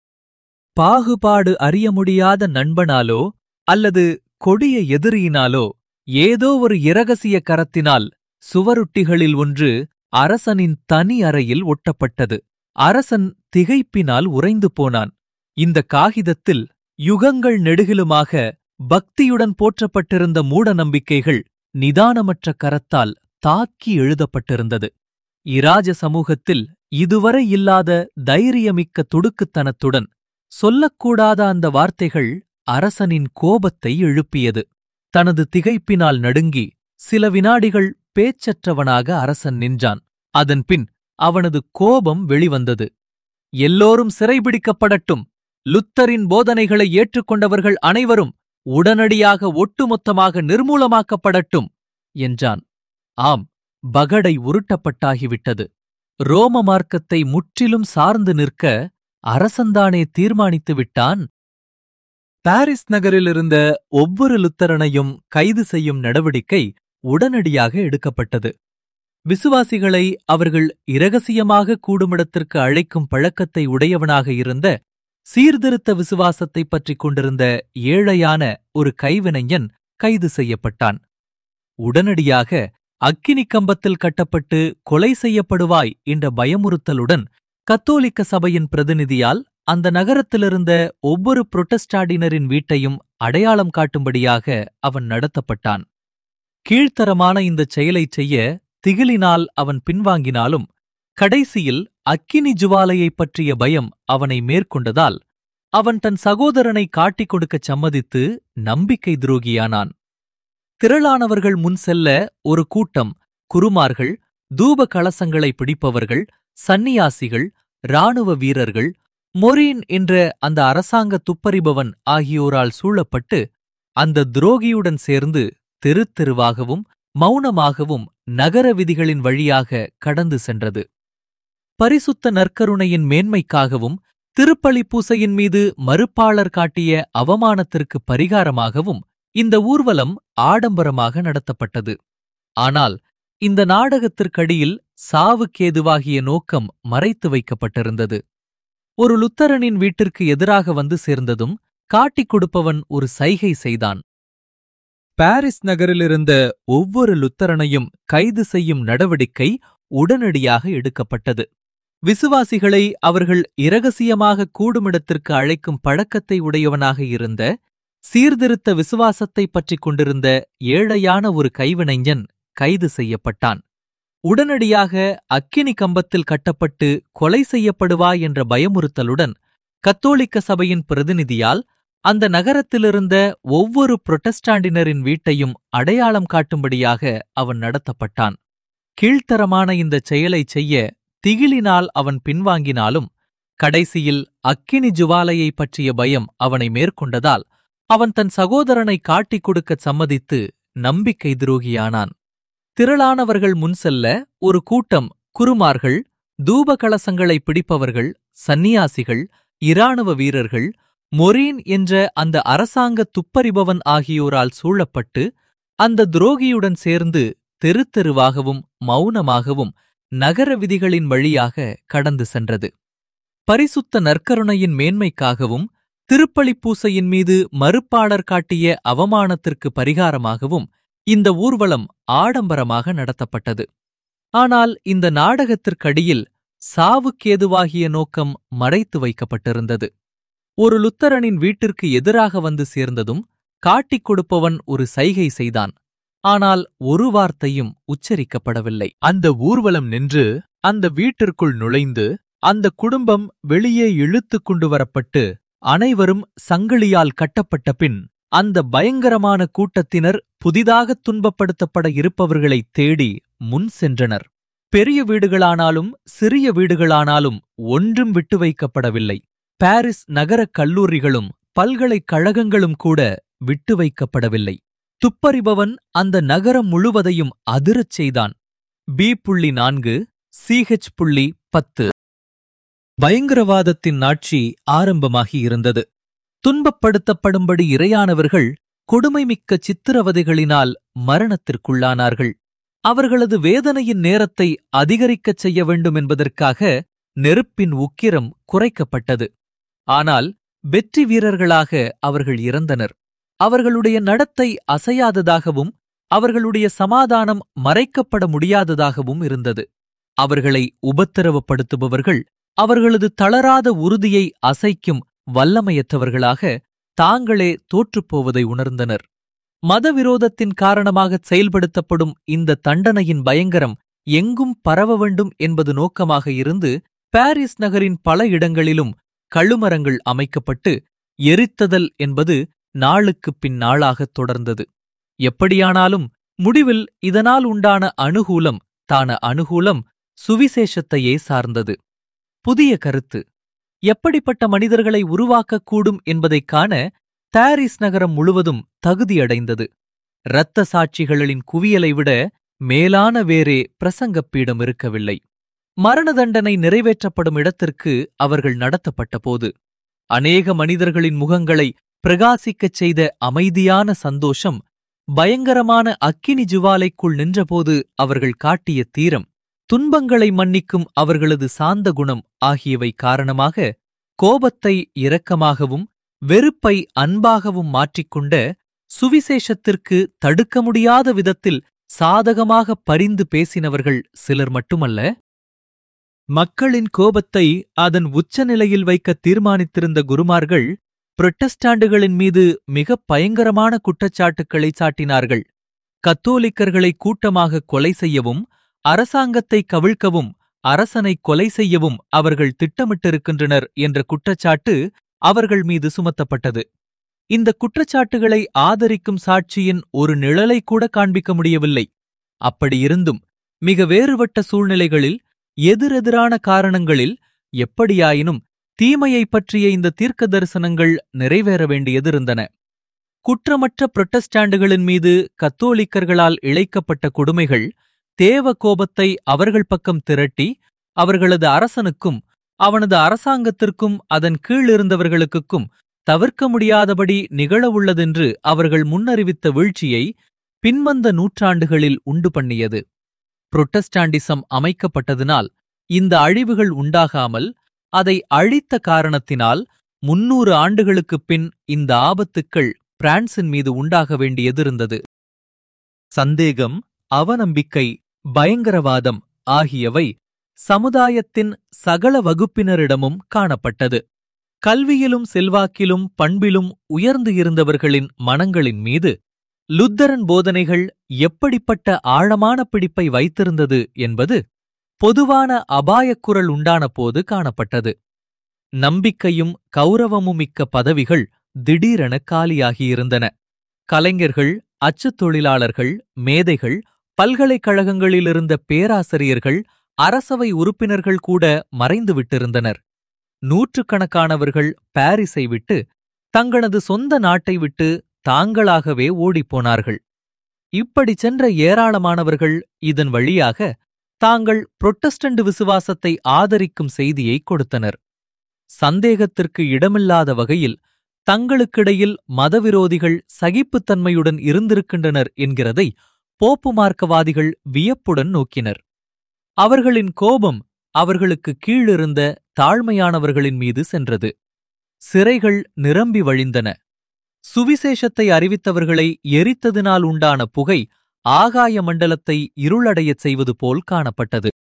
பாகுபாடு அறிய முடியாத நண்பனாலோ அல்லது கொடிய எதிரியினாலோ ஏதோ ஒரு இரகசிய கரத்தினால் சுவரொட்டிகளில் ஒன்று அரசனின் தனி அறையில் ஒட்டப்பட்டது அரசன் திகைப்பினால் உறைந்து போனான் இந்த காகிதத்தில் யுகங்கள் நெடுகிலுமாக பக்தியுடன் போற்றப்பட்டிருந்த மூட நம்பிக்கைகள் நிதானமற்ற கரத்தால் தாக்கி எழுதப்பட்டிருந்தது இராஜ சமூகத்தில் இதுவரை இல்லாத தைரியமிக்க துடுக்குத்தனத்துடன் சொல்லக்கூடாத அந்த வார்த்தைகள் அரசனின் கோபத்தை எழுப்பியது தனது திகைப்பினால் நடுங்கி சில வினாடிகள் பேச்சற்றவனாக அரசன் நின்றான் அதன்பின் அவனது கோபம் வெளிவந்தது எல்லோரும் சிறைபிடிக்கப்படட்டும் லுத்தரின் போதனைகளை ஏற்றுக்கொண்டவர்கள் அனைவரும் உடனடியாக ஒட்டுமொத்தமாக நிர்மூலமாக்கப்படட்டும் என்றான் ஆம் பகடை உருட்டப்பட்டாகிவிட்டது ரோம மார்க்கத்தை முற்றிலும் சார்ந்து நிற்க அரசன்தானே தீர்மானித்து விட்டான் பாரிஸ் நகரில் இருந்த ஒவ்வொரு லுத்தரனையும் கைது செய்யும் நடவடிக்கை உடனடியாக எடுக்கப்பட்டது விசுவாசிகளை அவர்கள் இரகசியமாக கூடுமிடத்திற்கு அழைக்கும் பழக்கத்தை உடையவனாக இருந்த சீர்திருத்த விசுவாசத்தைப் பற்றிக் கொண்டிருந்த ஏழையான ஒரு கைவினைஞன் கைது செய்யப்பட்டான் உடனடியாக அக்கினி கம்பத்தில் கட்டப்பட்டு கொலை செய்யப்படுவாய் என்ற பயமுறுத்தலுடன் கத்தோலிக்க சபையின் பிரதிநிதியால் அந்த நகரத்திலிருந்த ஒவ்வொரு புரொட்டஸ்டாடினரின் வீட்டையும் அடையாளம் காட்டும்படியாக அவன் நடத்தப்பட்டான் கீழ்த்தரமான இந்தச் செயலைச் செய்ய திகிலினால் அவன் பின்வாங்கினாலும் கடைசியில் அக்கினி ஜுவாலையைப் பற்றிய பயம் அவனை மேற்கொண்டதால் அவன் தன் சகோதரனை காட்டிக் கொடுக்கச் சம்மதித்து நம்பிக்கை துரோகியானான் திரளானவர்கள் முன் செல்ல ஒரு கூட்டம் குருமார்கள் தூப கலசங்களை பிடிப்பவர்கள் சந்நியாசிகள் இராணுவ வீரர்கள் மொரீன் என்ற அந்த அரசாங்க துப்பறிபவன் ஆகியோரால் சூழப்பட்டு அந்த துரோகியுடன் சேர்ந்து தெரு தெருவாகவும் மௌனமாகவும் நகர விதிகளின் வழியாக கடந்து சென்றது பரிசுத்த நற்கருணையின் மேன்மைக்காகவும் திருப்பலி பூசையின் மீது மறுப்பாளர் காட்டிய அவமானத்திற்கு பரிகாரமாகவும் இந்த ஊர்வலம் ஆடம்பரமாக நடத்தப்பட்டது ஆனால் இந்த நாடகத்திற்கடியில் சாவுக்கேதுவாகிய நோக்கம் மறைத்து வைக்கப்பட்டிருந்தது ஒரு லுத்தரனின் வீட்டிற்கு எதிராக வந்து சேர்ந்ததும் காட்டிக் கொடுப்பவன் ஒரு சைகை செய்தான் பாரிஸ் நகரிலிருந்த ஒவ்வொரு லுத்தரனையும் கைது செய்யும் நடவடிக்கை உடனடியாக எடுக்கப்பட்டது விசுவாசிகளை அவர்கள் இரகசியமாக கூடுமிடத்திற்கு அழைக்கும் பழக்கத்தை உடையவனாக இருந்த சீர்திருத்த விசுவாசத்தைப் பற்றிக் கொண்டிருந்த ஏழையான ஒரு கைவினைஞன் கைது செய்யப்பட்டான் உடனடியாக அக்கினி கம்பத்தில் கட்டப்பட்டு கொலை செய்யப்படுவாய் என்ற பயமுறுத்தலுடன் கத்தோலிக்க சபையின் பிரதிநிதியால் அந்த நகரத்திலிருந்த ஒவ்வொரு புரொட்டஸ்டாண்டினரின் வீட்டையும் அடையாளம் காட்டும்படியாக அவன் நடத்தப்பட்டான் கீழ்த்தரமான இந்தச் செயலைச் செய்ய திகிலினால் அவன் பின்வாங்கினாலும் கடைசியில் அக்கினி ஜுவாலையைப் பற்றிய பயம் அவனை மேற்கொண்டதால் அவன் தன் சகோதரனை காட்டிக் கொடுக்கச் சம்மதித்து நம்பிக்கை துரோகியானான் திரளானவர்கள் முன் செல்ல ஒரு கூட்டம் குருமார்கள் தூப கலசங்களை பிடிப்பவர்கள் சந்நியாசிகள் இராணுவ வீரர்கள் மொரீன் என்ற அந்த அரசாங்க துப்பறிபவன் ஆகியோரால் சூழப்பட்டு அந்த துரோகியுடன் சேர்ந்து தெரு தெருவாகவும் மௌனமாகவும் நகர விதிகளின் வழியாக கடந்து சென்றது பரிசுத்த நற்கருணையின் மேன்மைக்காகவும் திருப்பலிப்பூசையின் மீது மறுப்பாளர் காட்டிய அவமானத்திற்கு பரிகாரமாகவும் இந்த ஊர்வலம் ஆடம்பரமாக நடத்தப்பட்டது ஆனால் இந்த நாடகத்திற்கடியில் சாவுக்கேதுவாகிய நோக்கம் மறைத்து வைக்கப்பட்டிருந்தது ஒரு லுத்தரனின் வீட்டிற்கு எதிராக வந்து சேர்ந்ததும் காட்டிக் கொடுப்பவன் ஒரு சைகை செய்தான் ஆனால் ஒரு வார்த்தையும் உச்சரிக்கப்படவில்லை அந்த ஊர்வலம் நின்று அந்த வீட்டிற்குள் நுழைந்து அந்த குடும்பம் வெளியே இழுத்துக் கொண்டு வரப்பட்டு அனைவரும் சங்கிலியால் கட்டப்பட்ட பின் அந்த பயங்கரமான கூட்டத்தினர் புதிதாக துன்பப்படுத்தப்பட இருப்பவர்களைத் தேடி முன் சென்றனர் பெரிய வீடுகளானாலும் சிறிய வீடுகளானாலும் ஒன்றும் விட்டு வைக்கப்படவில்லை பாரிஸ் நகரக் கல்லூரிகளும் பல்கலைக்கழகங்களும் கூட விட்டு வைக்கப்படவில்லை துப்பறிபவன் அந்த நகரம் முழுவதையும் அதிரச் செய்தான் பி புள்ளி நான்கு சிஹெச் புள்ளி பத்து பயங்கரவாதத்தின் ஆட்சி ஆரம்பமாகி இருந்தது துன்பப்படுத்தப்படும்படி இரையானவர்கள் கொடுமைமிக்க சித்திரவதைகளினால் மரணத்திற்குள்ளானார்கள் அவர்களது வேதனையின் நேரத்தை அதிகரிக்கச் செய்ய வேண்டும் என்பதற்காக நெருப்பின் உக்கிரம் குறைக்கப்பட்டது ஆனால் வெற்றி வீரர்களாக அவர்கள் இறந்தனர் அவர்களுடைய நடத்தை அசையாததாகவும் அவர்களுடைய சமாதானம் மறைக்கப்பட முடியாததாகவும் இருந்தது அவர்களை உபத்திரவப்படுத்துபவர்கள் அவர்களது தளராத உறுதியை அசைக்கும் வல்லமையற்றவர்களாக தாங்களே தோற்றுப்போவதை உணர்ந்தனர் மதவிரோதத்தின் காரணமாகச் செயல்படுத்தப்படும் இந்த தண்டனையின் பயங்கரம் எங்கும் பரவ வேண்டும் என்பது நோக்கமாக இருந்து பாரிஸ் நகரின் பல இடங்களிலும் கழுமரங்கள் அமைக்கப்பட்டு எரித்ததல் என்பது நாளுக்குப் பின் நாளாகத் தொடர்ந்தது எப்படியானாலும் முடிவில் இதனால் உண்டான அனுகூலம் தான அனுகூலம் சுவிசேஷத்தையே சார்ந்தது புதிய கருத்து எப்படிப்பட்ட மனிதர்களை உருவாக்கக்கூடும் என்பதைக் காண பாரிஸ் நகரம் முழுவதும் தகுதியடைந்தது இரத்த சாட்சிகளின் குவியலை விட மேலான வேறே பிரசங்கப் பீடம் இருக்கவில்லை மரண தண்டனை நிறைவேற்றப்படும் இடத்திற்கு அவர்கள் நடத்தப்பட்ட போது அநேக மனிதர்களின் முகங்களை பிரகாசிக்கச் செய்த அமைதியான சந்தோஷம் பயங்கரமான அக்கினி ஜுவாலைக்குள் நின்றபோது அவர்கள் காட்டிய தீரம் துன்பங்களை மன்னிக்கும் அவர்களது சாந்த குணம் ஆகியவை காரணமாக கோபத்தை இரக்கமாகவும் வெறுப்பை அன்பாகவும் மாற்றிக்கொண்ட சுவிசேஷத்திற்கு தடுக்க முடியாத விதத்தில் சாதகமாக பரிந்து பேசினவர்கள் சிலர் மட்டுமல்ல மக்களின் கோபத்தை அதன் உச்சநிலையில் வைக்க தீர்மானித்திருந்த குருமார்கள் புரொட்டஸ்டாண்டுகளின் மீது மிகப் பயங்கரமான குற்றச்சாட்டுக்களை சாட்டினார்கள் கத்தோலிக்கர்களை கூட்டமாக கொலை செய்யவும் அரசாங்கத்தை கவிழ்க்கவும் அரசனை கொலை செய்யவும் அவர்கள் திட்டமிட்டிருக்கின்றனர் என்ற குற்றச்சாட்டு அவர்கள் மீது சுமத்தப்பட்டது இந்த குற்றச்சாட்டுகளை ஆதரிக்கும் சாட்சியின் ஒரு நிழலை கூட காண்பிக்க முடியவில்லை அப்படியிருந்தும் மிக வேறுபட்ட சூழ்நிலைகளில் எதிரெதிரான காரணங்களில் எப்படியாயினும் தீமையைப் பற்றிய இந்த தீர்க்க தரிசனங்கள் நிறைவேற வேண்டியதிருந்தன குற்றமற்ற புரொட்டஸ்டாண்டுகளின் மீது கத்தோலிக்கர்களால் இழைக்கப்பட்ட கொடுமைகள் தேவ கோபத்தை அவர்கள் பக்கம் திரட்டி அவர்களது அரசனுக்கும் அவனது அரசாங்கத்திற்கும் அதன் கீழிருந்தவர்களுக்கும் தவிர்க்க முடியாதபடி நிகழவுள்ளதென்று அவர்கள் முன்னறிவித்த வீழ்ச்சியை பின்வந்த நூற்றாண்டுகளில் உண்டு பண்ணியது புரொட்டஸ்டாண்டிசம் அமைக்கப்பட்டதினால் இந்த அழிவுகள் உண்டாகாமல் அதை அழித்த காரணத்தினால் முன்னூறு ஆண்டுகளுக்குப் பின் இந்த ஆபத்துக்கள் பிரான்சின் மீது உண்டாக வேண்டியதிருந்தது சந்தேகம் அவநம்பிக்கை பயங்கரவாதம் ஆகியவை சமுதாயத்தின் சகல வகுப்பினரிடமும் காணப்பட்டது கல்வியிலும் செல்வாக்கிலும் பண்பிலும் உயர்ந்து இருந்தவர்களின் மனங்களின் மீது லுத்தரன் போதனைகள் எப்படிப்பட்ட ஆழமான பிடிப்பை வைத்திருந்தது என்பது பொதுவான அபாயக்குரல் உண்டான போது காணப்பட்டது நம்பிக்கையும் கௌரவமுமிக்க பதவிகள் திடீரென காலியாகியிருந்தன கலைஞர்கள் அச்சுத் தொழிலாளர்கள் மேதைகள் பல்கலைக்கழகங்களிலிருந்த பேராசிரியர்கள் அரசவை உறுப்பினர்கள் கூட மறைந்து விட்டிருந்தனர் நூற்றுக்கணக்கானவர்கள் பாரிஸை விட்டு தங்களது சொந்த நாட்டை விட்டு தாங்களாகவே ஓடிப்போனார்கள் இப்படி சென்ற ஏராளமானவர்கள் இதன் வழியாக தாங்கள் புரொட்டஸ்டண்ட் விசுவாசத்தை ஆதரிக்கும் செய்தியை கொடுத்தனர் சந்தேகத்திற்கு இடமில்லாத வகையில் தங்களுக்கிடையில் மதவிரோதிகள் சகிப்புத்தன்மையுடன் இருந்திருக்கின்றனர் என்கிறதை போப்பு மார்க்கவாதிகள் வியப்புடன் நோக்கினர் அவர்களின் கோபம் அவர்களுக்கு கீழிருந்த தாழ்மையானவர்களின் மீது சென்றது சிறைகள் நிரம்பி வழிந்தன சுவிசேஷத்தை அறிவித்தவர்களை எரித்ததினால் உண்டான புகை ஆகாய மண்டலத்தை இருளடையச் செய்வது போல் காணப்பட்டது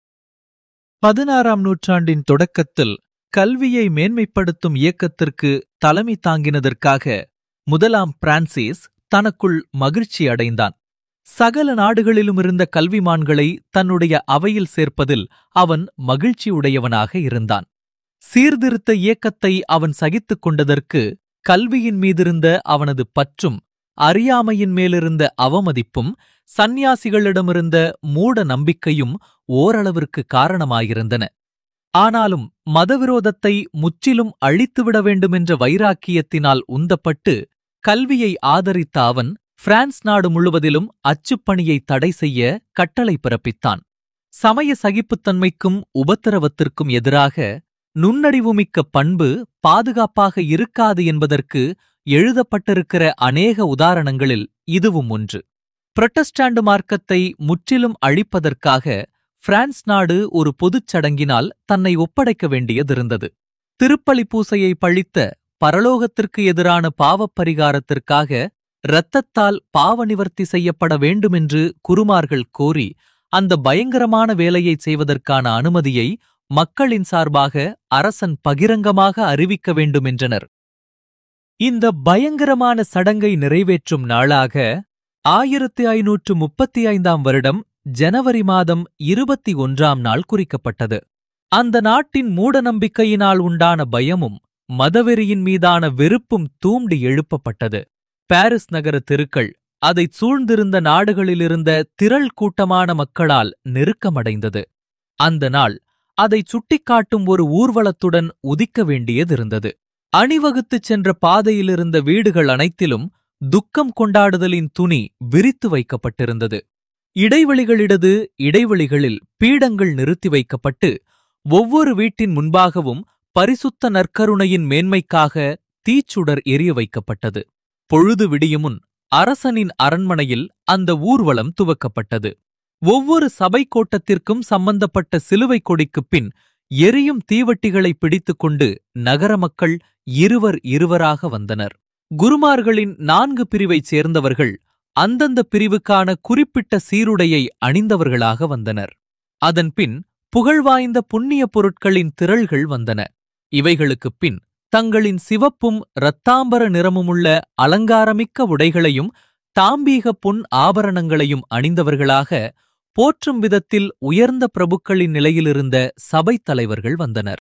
பதினாறாம் நூற்றாண்டின் தொடக்கத்தில் கல்வியை மேன்மைப்படுத்தும் இயக்கத்திற்கு தலைமை தாங்கினதற்காக முதலாம் பிரான்சிஸ் தனக்குள் மகிழ்ச்சி அடைந்தான் சகல நாடுகளிலுமிருந்த கல்விமான்களை தன்னுடைய அவையில் சேர்ப்பதில் அவன் மகிழ்ச்சியுடையவனாக இருந்தான் சீர்திருத்த இயக்கத்தை அவன் சகித்துக் கொண்டதற்கு கல்வியின் மீதிருந்த அவனது பற்றும் அறியாமையின் மேலிருந்த அவமதிப்பும் சந்நியாசிகளிடமிருந்த மூட நம்பிக்கையும் ஓரளவிற்கு காரணமாயிருந்தன ஆனாலும் மதவிரோதத்தை முற்றிலும் அழித்துவிட வேண்டுமென்ற வைராக்கியத்தினால் உந்தப்பட்டு கல்வியை ஆதரித்த அவன் பிரான்ஸ் நாடு முழுவதிலும் அச்சுப்பணியை தடை செய்ய கட்டளை பிறப்பித்தான் சமய சகிப்புத்தன்மைக்கும் உபத்திரவத்திற்கும் எதிராக நுண்ணறிவுமிக்க பண்பு பாதுகாப்பாக இருக்காது என்பதற்கு எழுதப்பட்டிருக்கிற அநேக உதாரணங்களில் இதுவும் ஒன்று புரட்டஸ்டாண்டு மார்க்கத்தை முற்றிலும் அழிப்பதற்காக பிரான்ஸ் நாடு ஒரு பொதுச் சடங்கினால் தன்னை ஒப்படைக்க வேண்டியதிருந்தது திருப்பலி பூசையை பழித்த பரலோகத்திற்கு எதிரான பாவப் பரிகாரத்திற்காக இரத்தத்தால் பாவ நிவர்த்தி செய்யப்பட வேண்டுமென்று குருமார்கள் கோரி அந்த பயங்கரமான வேலையை செய்வதற்கான அனுமதியை மக்களின் சார்பாக அரசன் பகிரங்கமாக அறிவிக்க வேண்டுமென்றனர் இந்த பயங்கரமான சடங்கை நிறைவேற்றும் நாளாக ஆயிரத்தி ஐநூற்று முப்பத்தி ஐந்தாம் வருடம் ஜனவரி மாதம் இருபத்தி ஒன்றாம் நாள் குறிக்கப்பட்டது அந்த நாட்டின் மூடநம்பிக்கையினால் உண்டான பயமும் மதவெறியின் மீதான வெறுப்பும் தூண்டி எழுப்பப்பட்டது பாரிஸ் நகர தெருக்கள் அதைச் சூழ்ந்திருந்த நாடுகளிலிருந்த திரள் கூட்டமான மக்களால் நெருக்கமடைந்தது அந்த நாள் அதைச் சுட்டிக்காட்டும் ஒரு ஊர்வலத்துடன் உதிக்க வேண்டியதிருந்தது அணிவகுத்துச் சென்ற பாதையிலிருந்த வீடுகள் அனைத்திலும் துக்கம் கொண்டாடுதலின் துணி விரித்து வைக்கப்பட்டிருந்தது இடைவெளிகளிடது இடைவெளிகளில் பீடங்கள் நிறுத்தி வைக்கப்பட்டு ஒவ்வொரு வீட்டின் முன்பாகவும் பரிசுத்த நற்கருணையின் மேன்மைக்காக தீச்சுடர் எரிய வைக்கப்பட்டது பொழுது விடியுமுன் அரசனின் அரண்மனையில் அந்த ஊர்வலம் துவக்கப்பட்டது ஒவ்வொரு சபை கோட்டத்திற்கும் சம்பந்தப்பட்ட சிலுவை கொடிக்குப் பின் எரியும் தீவட்டிகளை பிடித்துக்கொண்டு நகர மக்கள் இருவர் இருவராக வந்தனர் குருமார்களின் நான்கு பிரிவைச் சேர்ந்தவர்கள் அந்தந்த பிரிவுக்கான குறிப்பிட்ட சீருடையை அணிந்தவர்களாக வந்தனர் அதன்பின் புகழ்வாய்ந்த புண்ணிய பொருட்களின் திரள்கள் வந்தன இவைகளுக்குப் பின் தங்களின் சிவப்பும் இரத்தாம்பர நிறமுமுள்ள அலங்காரமிக்க உடைகளையும் தாம்பீக பொன் ஆபரணங்களையும் அணிந்தவர்களாக போற்றும் விதத்தில் உயர்ந்த பிரபுக்களின் நிலையிலிருந்த சபைத் தலைவர்கள் வந்தனர்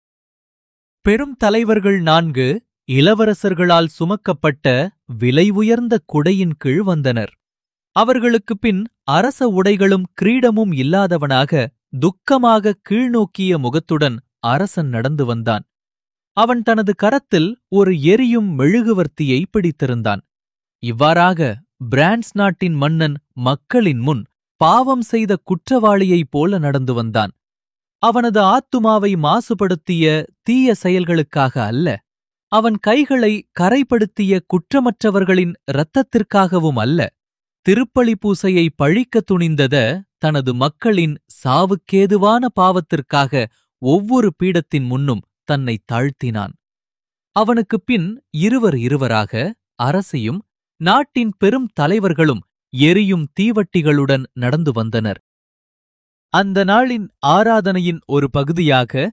பெரும் தலைவர்கள் நான்கு இளவரசர்களால் சுமக்கப்பட்ட விலை உயர்ந்த குடையின் கீழ் வந்தனர் அவர்களுக்குப் பின் அரச உடைகளும் கிரீடமும் இல்லாதவனாக துக்கமாக கீழ்நோக்கிய முகத்துடன் அரசன் நடந்து வந்தான் அவன் தனது கரத்தில் ஒரு எரியும் மெழுகுவர்த்தியை பிடித்திருந்தான் இவ்வாறாக பிரான்ஸ் நாட்டின் மன்னன் மக்களின் முன் பாவம் செய்த குற்றவாளியைப் போல நடந்து வந்தான் அவனது ஆத்துமாவை மாசுபடுத்திய தீய செயல்களுக்காக அல்ல அவன் கைகளை கரைப்படுத்திய குற்றமற்றவர்களின் இரத்தத்திற்காகவும் அல்ல திருப்பலி பூசையை பழிக்க துணிந்தத தனது மக்களின் சாவுக்கேதுவான பாவத்திற்காக ஒவ்வொரு பீடத்தின் முன்னும் தன்னை தாழ்த்தினான் அவனுக்குப் பின் இருவர் இருவராக அரசியும் நாட்டின் பெரும் தலைவர்களும் எரியும் தீவட்டிகளுடன் நடந்து வந்தனர் அந்த நாளின் ஆராதனையின் ஒரு பகுதியாக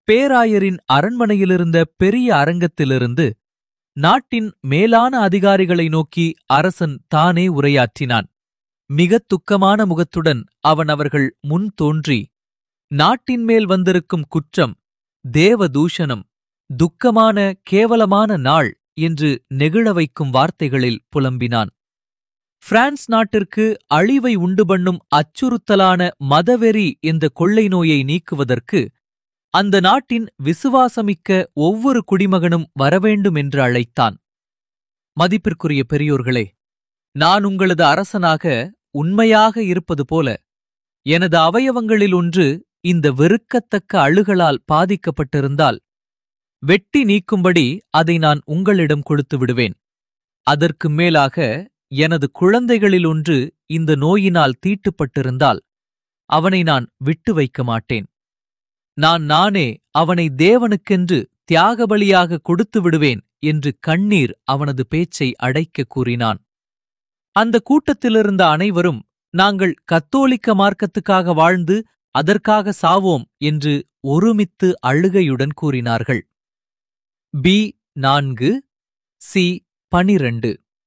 பேராயரின் அரண்மனையிலிருந்த பெரிய அரங்கத்திலிருந்து நாட்டின் மேலான அதிகாரிகளை நோக்கி அரசன் தானே உரையாற்றினான் மிகத் துக்கமான முகத்துடன் அவன் அவர்கள் முன் தோன்றி நாட்டின் மேல் வந்திருக்கும் குற்றம் தேவ தூஷணம் துக்கமான கேவலமான நாள் என்று நெகிழ வைக்கும் வார்த்தைகளில் புலம்பினான் பிரான்ஸ் நாட்டிற்கு அழிவை உண்டு பண்ணும் அச்சுறுத்தலான மதவெறி என்ற கொள்ளை நோயை நீக்குவதற்கு அந்த நாட்டின் விசுவாசமிக்க ஒவ்வொரு குடிமகனும் வரவேண்டும் என்று அழைத்தான் மதிப்பிற்குரிய பெரியோர்களே நான் உங்களது அரசனாக உண்மையாக இருப்பது போல எனது அவயவங்களில் ஒன்று இந்த வெறுக்கத்தக்க அழுகளால் பாதிக்கப்பட்டிருந்தால் வெட்டி நீக்கும்படி அதை நான் உங்களிடம் கொடுத்து விடுவேன் அதற்கு மேலாக எனது குழந்தைகளில் ஒன்று இந்த நோயினால் தீட்டுப்பட்டிருந்தால் அவனை நான் விட்டு வைக்க மாட்டேன் நான் நானே அவனை தேவனுக்கென்று தியாக பலியாக கொடுத்து விடுவேன் என்று கண்ணீர் அவனது பேச்சை அடைக்க கூறினான் அந்த கூட்டத்திலிருந்த அனைவரும் நாங்கள் கத்தோலிக்க மார்க்கத்துக்காக வாழ்ந்து அதற்காக சாவோம் என்று ஒருமித்து அழுகையுடன் கூறினார்கள் பி நான்கு சி பனிரண்டு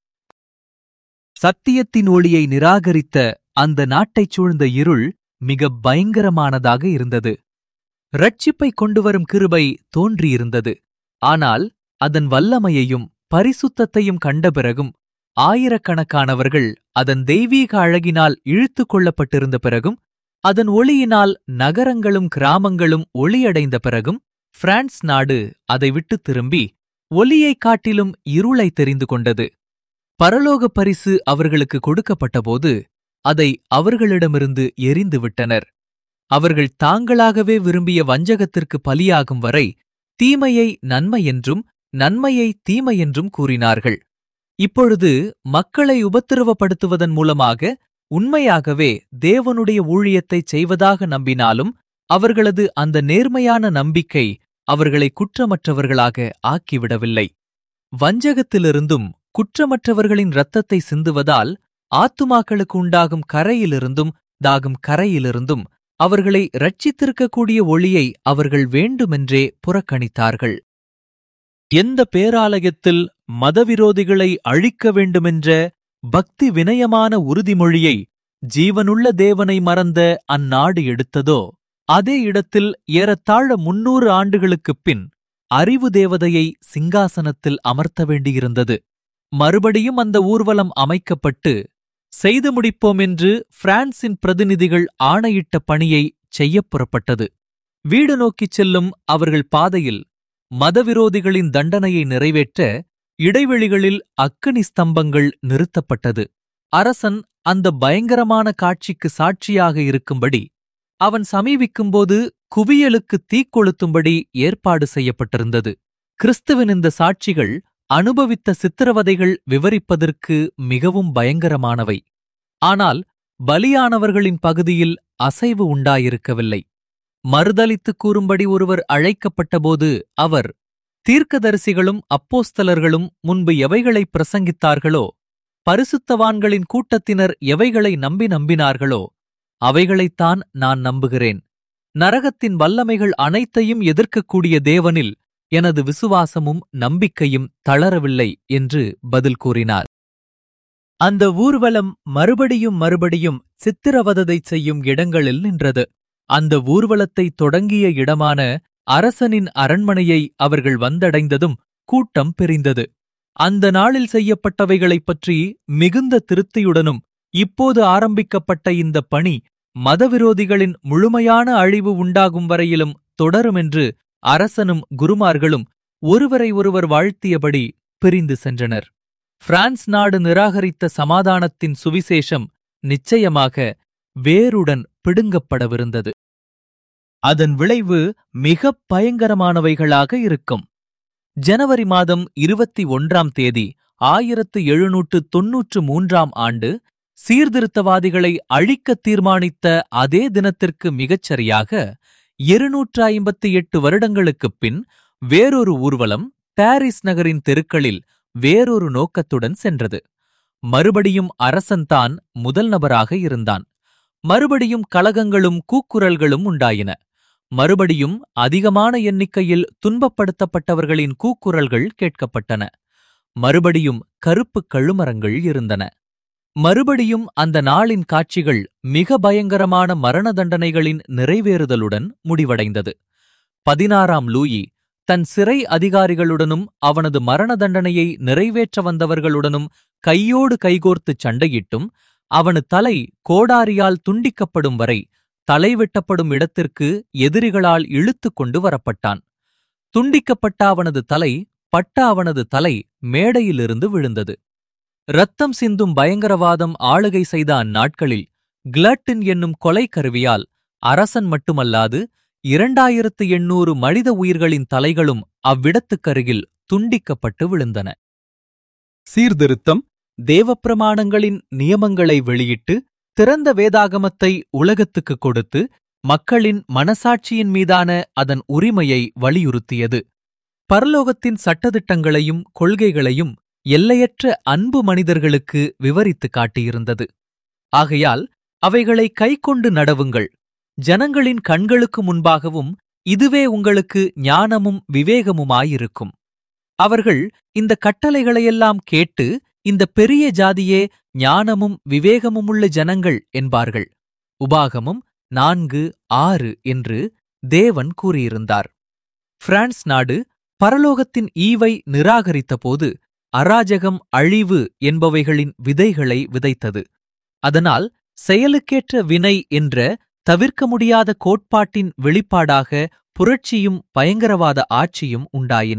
சத்தியத்தின் ஒளியை நிராகரித்த அந்த நாட்டைச் சூழ்ந்த இருள் மிக பயங்கரமானதாக இருந்தது ரட்சிப்பை கொண்டுவரும் கிருபை தோன்றியிருந்தது ஆனால் அதன் வல்லமையையும் பரிசுத்தத்தையும் கண்ட பிறகும் ஆயிரக்கணக்கானவர்கள் அதன் தெய்வீக அழகினால் இழுத்துக் கொள்ளப்பட்டிருந்த பிறகும் அதன் ஒளியினால் நகரங்களும் கிராமங்களும் ஒளியடைந்த பிறகும் பிரான்ஸ் நாடு அதை விட்டு திரும்பி ஒலியைக் காட்டிலும் இருளை தெரிந்து கொண்டது பரலோக பரிசு அவர்களுக்கு கொடுக்கப்பட்டபோது அதை அவர்களிடமிருந்து எரிந்து விட்டனர் அவர்கள் தாங்களாகவே விரும்பிய வஞ்சகத்திற்கு பலியாகும் வரை தீமையை நன்மை என்றும் நன்மையை தீமை என்றும் கூறினார்கள் இப்பொழுது மக்களை உபத்திரவப்படுத்துவதன் மூலமாக உண்மையாகவே தேவனுடைய ஊழியத்தைச் செய்வதாக நம்பினாலும் அவர்களது அந்த நேர்மையான நம்பிக்கை அவர்களை குற்றமற்றவர்களாக ஆக்கிவிடவில்லை வஞ்சகத்திலிருந்தும் குற்றமற்றவர்களின் இரத்தத்தை சிந்துவதால் ஆத்துமாக்களுக்கு உண்டாகும் கரையிலிருந்தும் தாகும் கரையிலிருந்தும் அவர்களை ரட்சித்திருக்கக்கூடிய ஒளியை அவர்கள் வேண்டுமென்றே புறக்கணித்தார்கள் எந்த பேராலயத்தில் மதவிரோதிகளை அழிக்க வேண்டுமென்ற பக்தி வினயமான உறுதிமொழியை ஜீவனுள்ள தேவனை மறந்த அந்நாடு எடுத்ததோ அதே இடத்தில் ஏறத்தாழ முன்னூறு ஆண்டுகளுக்குப் பின் அறிவு தேவதையை சிங்காசனத்தில் அமர்த்த வேண்டியிருந்தது மறுபடியும் அந்த ஊர்வலம் அமைக்கப்பட்டு செய்து முடிப்போம் என்று பிரான்சின் பிரதிநிதிகள் ஆணையிட்ட பணியை செய்யப் புறப்பட்டது வீடு நோக்கிச் செல்லும் அவர்கள் பாதையில் மதவிரோதிகளின் தண்டனையை நிறைவேற்ற இடைவெளிகளில் அக்கினி ஸ்தம்பங்கள் நிறுத்தப்பட்டது அரசன் அந்த பயங்கரமான காட்சிக்கு சாட்சியாக இருக்கும்படி அவன் சமீபிக்கும்போது குவியலுக்கு தீக்கொளுத்தும்படி ஏற்பாடு செய்யப்பட்டிருந்தது கிறிஸ்துவின் இந்த சாட்சிகள் அனுபவித்த சித்திரவதைகள் விவரிப்பதற்கு மிகவும் பயங்கரமானவை ஆனால் பலியானவர்களின் பகுதியில் அசைவு உண்டாயிருக்கவில்லை மறுதலித்து கூறும்படி ஒருவர் அழைக்கப்பட்டபோது அவர் தீர்க்கதரிசிகளும் அப்போஸ்தலர்களும் முன்பு எவைகளை பிரசங்கித்தார்களோ பரிசுத்தவான்களின் கூட்டத்தினர் எவைகளை நம்பி நம்பினார்களோ அவைகளைத்தான் நான் நம்புகிறேன் நரகத்தின் வல்லமைகள் அனைத்தையும் எதிர்க்கக்கூடிய தேவனில் எனது விசுவாசமும் நம்பிக்கையும் தளரவில்லை என்று பதில் கூறினார் அந்த ஊர்வலம் மறுபடியும் மறுபடியும் சித்திரவதை செய்யும் இடங்களில் நின்றது அந்த ஊர்வலத்தை தொடங்கிய இடமான அரசனின் அரண்மனையை அவர்கள் வந்தடைந்ததும் கூட்டம் பிரிந்தது அந்த நாளில் செய்யப்பட்டவைகளைப் பற்றி மிகுந்த திருப்தியுடனும் இப்போது ஆரம்பிக்கப்பட்ட இந்த பணி மதவிரோதிகளின் முழுமையான அழிவு உண்டாகும் வரையிலும் தொடருமென்று அரசனும் குருமார்களும் ஒருவரை ஒருவர் வாழ்த்தியபடி பிரிந்து சென்றனர் பிரான்ஸ் நாடு நிராகரித்த சமாதானத்தின் சுவிசேஷம் நிச்சயமாக வேருடன் பிடுங்கப்படவிருந்தது அதன் விளைவு மிகப் பயங்கரமானவைகளாக இருக்கும் ஜனவரி மாதம் இருபத்தி ஒன்றாம் தேதி ஆயிரத்து எழுநூற்று தொன்னூற்று மூன்றாம் ஆண்டு சீர்திருத்தவாதிகளை அழிக்கத் தீர்மானித்த அதே தினத்திற்கு மிகச்சரியாக இருநூற்று ஐம்பத்தி எட்டு வருடங்களுக்குப் பின் வேறொரு ஊர்வலம் பாரிஸ் நகரின் தெருக்களில் வேறொரு நோக்கத்துடன் சென்றது மறுபடியும் அரசன்தான் முதல் நபராக இருந்தான் மறுபடியும் கலகங்களும் கூக்குரல்களும் உண்டாயின மறுபடியும் அதிகமான எண்ணிக்கையில் துன்பப்படுத்தப்பட்டவர்களின் கூக்குரல்கள் கேட்கப்பட்டன மறுபடியும் கருப்பு கழுமரங்கள் இருந்தன மறுபடியும் அந்த நாளின் காட்சிகள் மிக பயங்கரமான மரண தண்டனைகளின் நிறைவேறுதலுடன் முடிவடைந்தது பதினாறாம் லூயி தன் சிறை அதிகாரிகளுடனும் அவனது மரண தண்டனையை நிறைவேற்ற வந்தவர்களுடனும் கையோடு கைகோர்த்துச் சண்டையிட்டும் அவனது தலை கோடாரியால் துண்டிக்கப்படும் வரை தலை வெட்டப்படும் இடத்திற்கு எதிரிகளால் இழுத்துக் கொண்டு வரப்பட்டான் துண்டிக்கப்பட்ட அவனது தலை பட்ட அவனது தலை மேடையிலிருந்து விழுந்தது இரத்தம் சிந்தும் பயங்கரவாதம் ஆளுகை செய்த அந்நாட்களில் கிளட்டின் என்னும் கொலை கருவியால் அரசன் மட்டுமல்லாது இரண்டாயிரத்து எண்ணூறு மனித உயிர்களின் தலைகளும் அவ்விடத்துக்கருகில் துண்டிக்கப்பட்டு விழுந்தன சீர்திருத்தம் தேவப்பிரமாணங்களின் நியமங்களை வெளியிட்டு திறந்த வேதாகமத்தை உலகத்துக்கு கொடுத்து மக்களின் மனசாட்சியின் மீதான அதன் உரிமையை வலியுறுத்தியது பரலோகத்தின் சட்டதிட்டங்களையும் கொள்கைகளையும் எல்லையற்ற அன்பு மனிதர்களுக்கு விவரித்து காட்டியிருந்தது ஆகையால் அவைகளை கைக்கொண்டு நடவுங்கள் ஜனங்களின் கண்களுக்கு முன்பாகவும் இதுவே உங்களுக்கு ஞானமும் விவேகமுமாயிருக்கும் அவர்கள் இந்த கட்டளைகளையெல்லாம் கேட்டு இந்த பெரிய ஜாதியே ஞானமும் விவேகமுமுள்ள ஜனங்கள் என்பார்கள் உபாகமும் நான்கு ஆறு என்று தேவன் கூறியிருந்தார் பிரான்ஸ் நாடு பரலோகத்தின் ஈவை நிராகரித்தபோது அராஜகம் அழிவு என்பவைகளின் விதைகளை விதைத்தது அதனால் செயலுக்கேற்ற வினை என்ற தவிர்க்க முடியாத கோட்பாட்டின் வெளிப்பாடாக புரட்சியும் பயங்கரவாத ஆட்சியும் உண்டாயின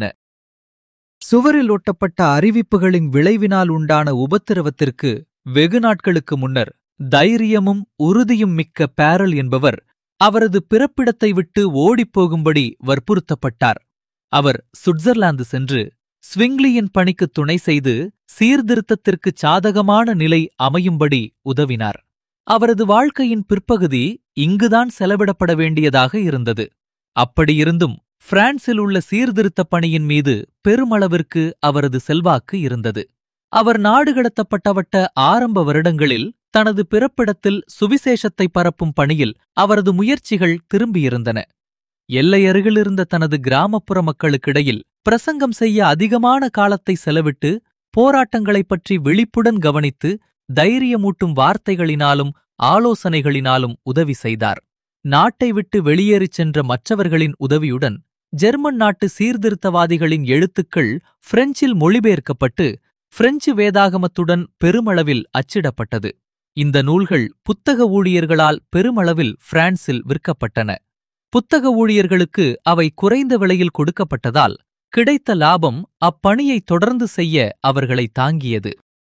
சுவரில் ஒட்டப்பட்ட அறிவிப்புகளின் விளைவினால் உண்டான உபத்திரவத்திற்கு வெகு நாட்களுக்கு முன்னர் தைரியமும் உறுதியும் மிக்க பேரல் என்பவர் அவரது பிறப்பிடத்தை விட்டு ஓடிப்போகும்படி வற்புறுத்தப்பட்டார் அவர் சுவிட்சர்லாந்து சென்று ஸ்விங்லியின் பணிக்கு துணை செய்து சீர்திருத்தத்திற்கு சாதகமான நிலை அமையும்படி உதவினார் அவரது வாழ்க்கையின் பிற்பகுதி இங்குதான் செலவிடப்பட வேண்டியதாக இருந்தது அப்படியிருந்தும் பிரான்சில் உள்ள சீர்திருத்தப் பணியின் மீது பெருமளவிற்கு அவரது செல்வாக்கு இருந்தது அவர் நாடு கடத்தப்பட்டவட்ட ஆரம்ப வருடங்களில் தனது பிறப்பிடத்தில் சுவிசேஷத்தை பரப்பும் பணியில் அவரது முயற்சிகள் திரும்பியிருந்தன எல்லையருகிலிருந்த தனது கிராமப்புற மக்களுக்கிடையில் பிரசங்கம் செய்ய அதிகமான காலத்தை செலவிட்டு போராட்டங்களைப் பற்றி விழிப்புடன் கவனித்து தைரியமூட்டும் வார்த்தைகளினாலும் ஆலோசனைகளினாலும் உதவி செய்தார் நாட்டை விட்டு வெளியேறிச் சென்ற மற்றவர்களின் உதவியுடன் ஜெர்மன் நாட்டு சீர்திருத்தவாதிகளின் எழுத்துக்கள் பிரெஞ்சில் மொழிபெயர்க்கப்பட்டு பிரெஞ்சு வேதாகமத்துடன் பெருமளவில் அச்சிடப்பட்டது இந்த நூல்கள் புத்தக ஊழியர்களால் பெருமளவில் பிரான்சில் விற்கப்பட்டன புத்தக ஊழியர்களுக்கு அவை குறைந்த விலையில் கொடுக்கப்பட்டதால் கிடைத்த லாபம் அப்பணியை தொடர்ந்து செய்ய அவர்களை தாங்கியது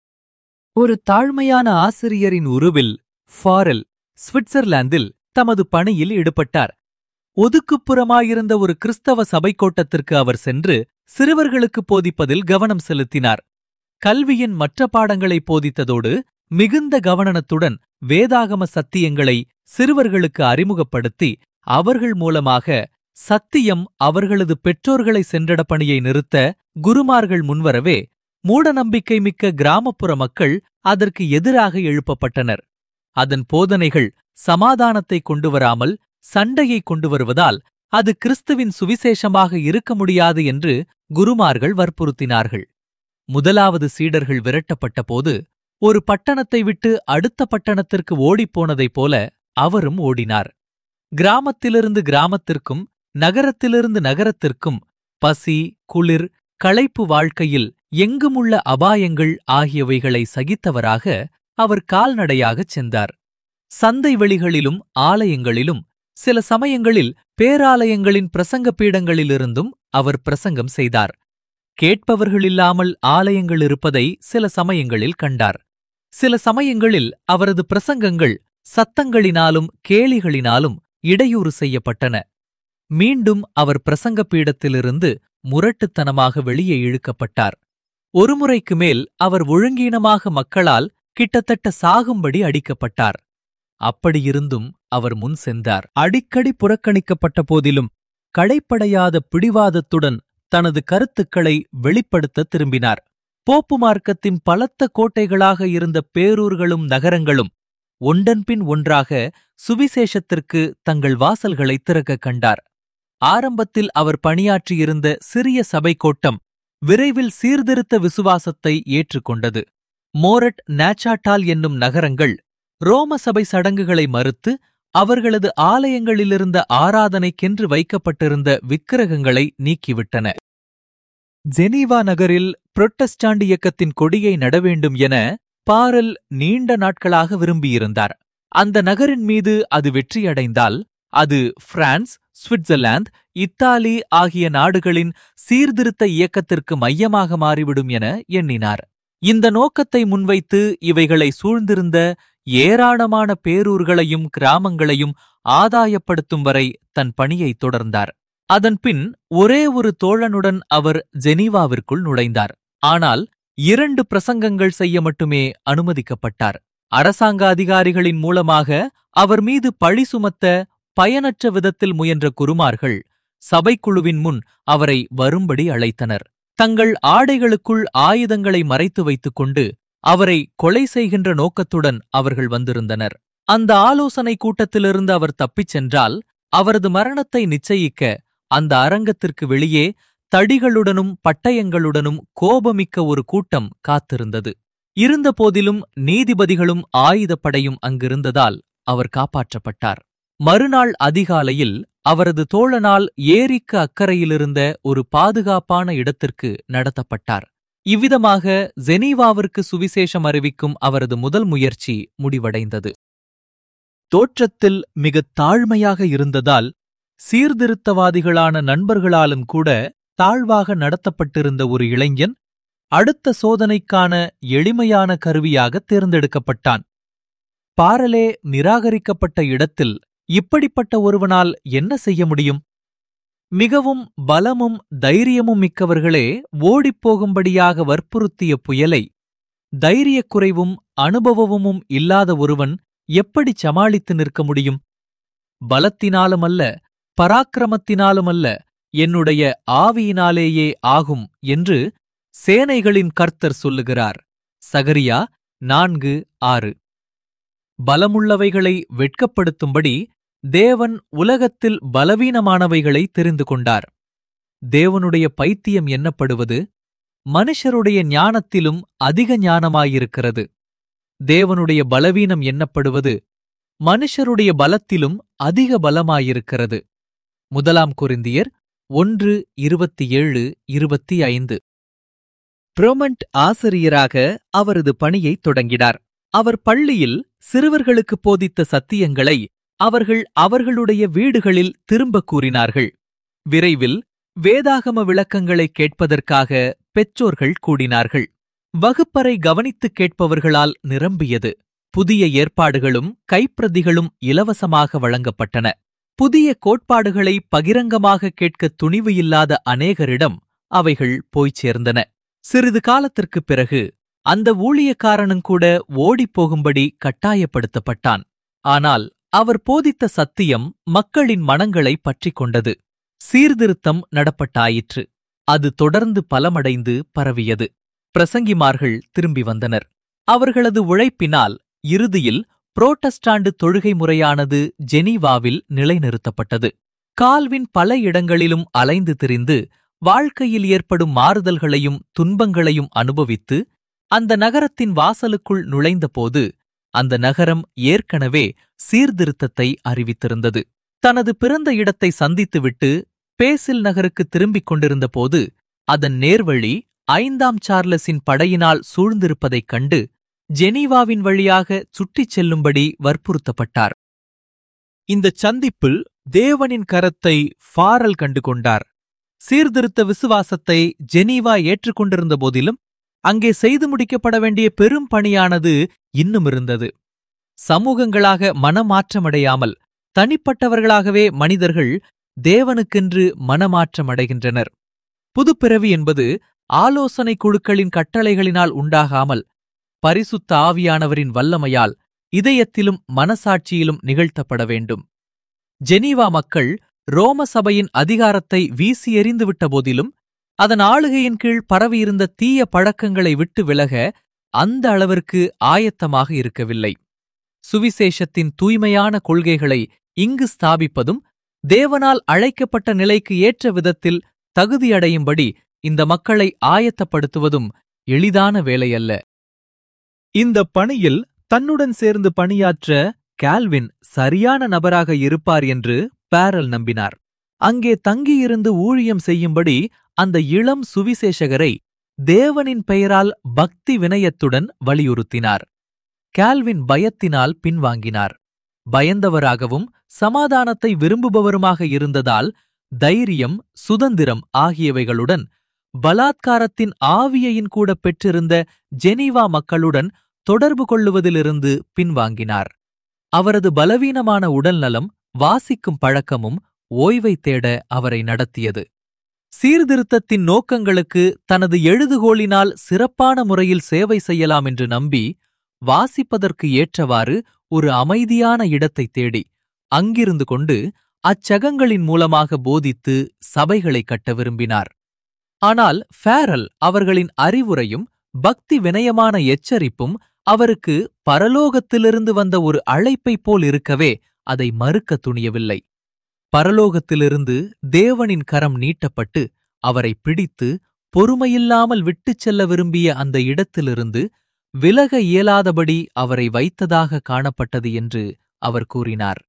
ஒரு தாழ்மையான ஆசிரியரின் உருவில் ஃபாரெல் சுவிட்சர்லாந்தில் தமது பணியில் ஈடுபட்டார் ஒதுக்குப்புறமாயிருந்த ஒரு கிறிஸ்தவ சபைக்கோட்டத்திற்கு அவர் சென்று சிறுவர்களுக்கு போதிப்பதில் கவனம் செலுத்தினார் கல்வியின் மற்ற பாடங்களை போதித்ததோடு மிகுந்த கவனத்துடன் வேதாகம சத்தியங்களை சிறுவர்களுக்கு அறிமுகப்படுத்தி அவர்கள் மூலமாக சத்தியம் அவர்களது பெற்றோர்களை சென்றட பணியை நிறுத்த குருமார்கள் முன்வரவே மூடநம்பிக்கை மிக்க கிராமப்புற மக்கள் அதற்கு எதிராக எழுப்பப்பட்டனர் அதன் போதனைகள் சமாதானத்தை கொண்டு வராமல் சண்டையை கொண்டு வருவதால் அது கிறிஸ்துவின் சுவிசேஷமாக இருக்க முடியாது என்று குருமார்கள் வற்புறுத்தினார்கள் முதலாவது சீடர்கள் விரட்டப்பட்ட போது ஒரு பட்டணத்தை விட்டு அடுத்த பட்டணத்திற்கு ஓடிப்போனதைப் போல அவரும் ஓடினார் கிராமத்திலிருந்து கிராமத்திற்கும் நகரத்திலிருந்து நகரத்திற்கும் பசி குளிர் களைப்பு வாழ்க்கையில் எங்குமுள்ள அபாயங்கள் ஆகியவைகளை சகித்தவராக அவர் கால்நடையாகச் சென்றார் சந்தை வெளிகளிலும் ஆலயங்களிலும் சில சமயங்களில் பேராலயங்களின் பிரசங்க பீடங்களிலிருந்தும் அவர் பிரசங்கம் செய்தார் கேட்பவர்களில்லாமல் ஆலயங்கள் இருப்பதை சில சமயங்களில் கண்டார் சில சமயங்களில் அவரது பிரசங்கங்கள் சத்தங்களினாலும் கேலிகளினாலும் இடையூறு செய்யப்பட்டன மீண்டும் அவர் பிரசங்க பீடத்திலிருந்து முரட்டுத்தனமாக வெளியே இழுக்கப்பட்டார் ஒருமுறைக்கு மேல் அவர் ஒழுங்கீனமாக மக்களால் கிட்டத்தட்ட சாகும்படி அடிக்கப்பட்டார் அப்படியிருந்தும் அவர் முன் சென்றார் அடிக்கடி புறக்கணிக்கப்பட்ட போதிலும் களைப்படையாத பிடிவாதத்துடன் தனது கருத்துக்களை வெளிப்படுத்த திரும்பினார் போப்பு மார்க்கத்தின் பலத்த கோட்டைகளாக இருந்த பேரூர்களும் நகரங்களும் ஒன்றன்பின் ஒன்றாக சுவிசேஷத்திற்கு தங்கள் வாசல்களை திறக்கக் கண்டார் ஆரம்பத்தில் அவர் பணியாற்றியிருந்த சிறிய சபை கோட்டம் விரைவில் சீர்திருத்த விசுவாசத்தை ஏற்றுக்கொண்டது மோரட் நாச்சாட்டால் என்னும் நகரங்கள் ரோம சபை சடங்குகளை மறுத்து அவர்களது ஆலயங்களிலிருந்த ஆராதனைக்கென்று வைக்கப்பட்டிருந்த விக்கிரகங்களை நீக்கிவிட்டன ஜெனீவா நகரில் புரொட்டஸ்டாண்ட் இயக்கத்தின் கொடியை நட வேண்டும் என பாரல் நீண்ட நாட்களாக விரும்பியிருந்தார் அந்த நகரின் மீது அது வெற்றியடைந்தால் அது பிரான்ஸ் சுவிட்சர்லாந்து இத்தாலி ஆகிய நாடுகளின் சீர்திருத்த இயக்கத்திற்கு மையமாக மாறிவிடும் என எண்ணினார் இந்த நோக்கத்தை முன்வைத்து இவைகளை சூழ்ந்திருந்த ஏராளமான பேரூர்களையும் கிராமங்களையும் ஆதாயப்படுத்தும் வரை தன் பணியை தொடர்ந்தார் அதன்பின் ஒரே ஒரு தோழனுடன் அவர் ஜெனீவாவிற்குள் நுழைந்தார் ஆனால் இரண்டு பிரசங்கங்கள் செய்ய மட்டுமே அனுமதிக்கப்பட்டார் அரசாங்க அதிகாரிகளின் மூலமாக அவர் மீது பழி சுமத்த பயனற்ற விதத்தில் முயன்ற குருமார்கள் சபைக்குழுவின் முன் அவரை வரும்படி அழைத்தனர் தங்கள் ஆடைகளுக்குள் ஆயுதங்களை மறைத்து வைத்துக் கொண்டு அவரை கொலை செய்கின்ற நோக்கத்துடன் அவர்கள் வந்திருந்தனர் அந்த ஆலோசனை கூட்டத்திலிருந்து அவர் தப்பிச் சென்றால் அவரது மரணத்தை நிச்சயிக்க அந்த அரங்கத்திற்கு வெளியே தடிகளுடனும் பட்டயங்களுடனும் கோபமிக்க ஒரு கூட்டம் காத்திருந்தது இருந்தபோதிலும் நீதிபதிகளும் ஆயுதப்படையும் அங்கிருந்ததால் அவர் காப்பாற்றப்பட்டார் மறுநாள் அதிகாலையில் அவரது தோழனால் ஏரிக்கு அக்கறையிலிருந்த ஒரு பாதுகாப்பான இடத்திற்கு நடத்தப்பட்டார் இவ்விதமாக ஜெனீவாவிற்கு சுவிசேஷம் அறிவிக்கும் அவரது முதல் முயற்சி முடிவடைந்தது தோற்றத்தில் மிகத் தாழ்மையாக இருந்ததால் சீர்திருத்தவாதிகளான நண்பர்களாலும் கூட தாழ்வாக நடத்தப்பட்டிருந்த ஒரு இளைஞன் அடுத்த சோதனைக்கான எளிமையான கருவியாக தேர்ந்தெடுக்கப்பட்டான் பாரலே நிராகரிக்கப்பட்ட இடத்தில் இப்படிப்பட்ட ஒருவனால் என்ன செய்ய முடியும் மிகவும் பலமும் தைரியமும் மிக்கவர்களே ஓடிப்போகும்படியாக வற்புறுத்திய புயலை தைரியக் குறைவும் அனுபவமும் இல்லாத ஒருவன் எப்படி சமாளித்து நிற்க முடியும் பலத்தினாலும் அல்ல பராக்கிரமத்தினாலும் அல்ல என்னுடைய ஆவியினாலேயே ஆகும் என்று சேனைகளின் கர்த்தர் சொல்லுகிறார் சகரியா நான்கு ஆறு பலமுள்ளவைகளை வெட்கப்படுத்தும்படி தேவன் உலகத்தில் பலவீனமானவைகளை தெரிந்து கொண்டார் தேவனுடைய பைத்தியம் எண்ணப்படுவது மனுஷருடைய ஞானத்திலும் அதிக ஞானமாயிருக்கிறது தேவனுடைய பலவீனம் எண்ணப்படுவது மனுஷருடைய பலத்திலும் அதிக பலமாயிருக்கிறது முதலாம் கொரிந்தியர் ஒன்று இருபத்தி ஏழு இருபத்தி ஐந்து புரோமண்ட் ஆசிரியராக அவரது பணியை தொடங்கினார் அவர் பள்ளியில் சிறுவர்களுக்கு போதித்த சத்தியங்களை அவர்கள் அவர்களுடைய வீடுகளில் திரும்ப கூறினார்கள் விரைவில் வேதாகம விளக்கங்களை கேட்பதற்காக பெற்றோர்கள் கூடினார்கள் வகுப்பறை கவனித்துக் கேட்பவர்களால் நிரம்பியது புதிய ஏற்பாடுகளும் கைப்பிரதிகளும் இலவசமாக வழங்கப்பட்டன புதிய கோட்பாடுகளை பகிரங்கமாக கேட்க துணிவு இல்லாத அநேகரிடம் அவைகள் போய்ச் சேர்ந்தன சிறிது காலத்திற்குப் பிறகு அந்த ஊழியக்காரனுங்கூட ஓடிப்போகும்படி கட்டாயப்படுத்தப்பட்டான் ஆனால் அவர் போதித்த சத்தியம் மக்களின் மனங்களை பற்றிக் கொண்டது சீர்திருத்தம் நடப்பட்டாயிற்று அது தொடர்ந்து பலமடைந்து பரவியது பிரசங்கிமார்கள் திரும்பி வந்தனர் அவர்களது உழைப்பினால் இறுதியில் புரோட்டஸ்டாண்டு தொழுகை முறையானது ஜெனீவாவில் நிலைநிறுத்தப்பட்டது கால்வின் பல இடங்களிலும் அலைந்து திரிந்து வாழ்க்கையில் ஏற்படும் மாறுதல்களையும் துன்பங்களையும் அனுபவித்து அந்த நகரத்தின் வாசலுக்குள் நுழைந்தபோது அந்த நகரம் ஏற்கனவே சீர்திருத்தத்தை அறிவித்திருந்தது தனது பிறந்த இடத்தை சந்தித்துவிட்டு பேசில் நகருக்கு திரும்பிக் கொண்டிருந்தபோது அதன் நேர்வழி ஐந்தாம் சார்லஸின் படையினால் சூழ்ந்திருப்பதைக் கண்டு ஜெனீவாவின் வழியாக சுற்றிச் செல்லும்படி வற்புறுத்தப்பட்டார் இந்தச் சந்திப்பில் தேவனின் கரத்தை ஃபாரல் கண்டு கொண்டார் சீர்திருத்த விசுவாசத்தை ஜெனீவா ஏற்றுக்கொண்டிருந்த போதிலும் அங்கே செய்து முடிக்கப்பட வேண்டிய பெரும் பணியானது இன்னும் இருந்தது சமூகங்களாக மனமாற்றமடையாமல் தனிப்பட்டவர்களாகவே மனிதர்கள் தேவனுக்கென்று மனமாற்றமடைகின்றனர் புதுப்பிறவி என்பது ஆலோசனை குழுக்களின் கட்டளைகளினால் உண்டாகாமல் பரிசுத்த ஆவியானவரின் வல்லமையால் இதயத்திலும் மனசாட்சியிலும் நிகழ்த்தப்பட வேண்டும் ஜெனீவா மக்கள் ரோம சபையின் அதிகாரத்தை வீசி எறிந்துவிட்ட போதிலும் அதன் ஆளுகையின் கீழ் பரவியிருந்த தீய பழக்கங்களை விட்டு விலக அந்த அளவிற்கு ஆயத்தமாக இருக்கவில்லை சுவிசேஷத்தின் தூய்மையான கொள்கைகளை இங்கு ஸ்தாபிப்பதும் தேவனால் அழைக்கப்பட்ட நிலைக்கு ஏற்ற விதத்தில் தகுதியடையும்படி இந்த மக்களை ஆயத்தப்படுத்துவதும் எளிதான வேலையல்ல இந்த பணியில் தன்னுடன் சேர்ந்து பணியாற்ற கால்வின் சரியான நபராக இருப்பார் என்று பேரல் நம்பினார் அங்கே தங்கியிருந்து ஊழியம் செய்யும்படி அந்த இளம் சுவிசேஷகரை தேவனின் பெயரால் பக்தி வினயத்துடன் வலியுறுத்தினார் கால்வின் பயத்தினால் பின்வாங்கினார் பயந்தவராகவும் சமாதானத்தை விரும்புபவருமாக இருந்ததால் தைரியம் சுதந்திரம் ஆகியவைகளுடன் பலாத்காரத்தின் ஆவியையின் கூட பெற்றிருந்த ஜெனீவா மக்களுடன் தொடர்பு கொள்ளுவதிலிருந்து பின்வாங்கினார் அவரது பலவீனமான உடல்நலம் வாசிக்கும் பழக்கமும் ஓய்வை தேட அவரை நடத்தியது சீர்திருத்தத்தின் நோக்கங்களுக்கு தனது எழுதுகோளினால் சிறப்பான முறையில் சேவை செய்யலாம் என்று நம்பி வாசிப்பதற்கு ஏற்றவாறு ஒரு அமைதியான இடத்தை தேடி அங்கிருந்து கொண்டு அச்சகங்களின் மூலமாக போதித்து சபைகளை கட்ட விரும்பினார் ஆனால் ஃபேரல் அவர்களின் அறிவுரையும் பக்தி வினயமான எச்சரிப்பும் அவருக்கு பரலோகத்திலிருந்து வந்த ஒரு அழைப்பைப் போல் இருக்கவே அதை மறுக்க துணியவில்லை பரலோகத்திலிருந்து தேவனின் கரம் நீட்டப்பட்டு அவரை பிடித்து பொறுமையில்லாமல் விட்டுச் செல்ல விரும்பிய அந்த இடத்திலிருந்து விலக இயலாதபடி அவரை வைத்ததாக காணப்பட்டது என்று அவர் கூறினார்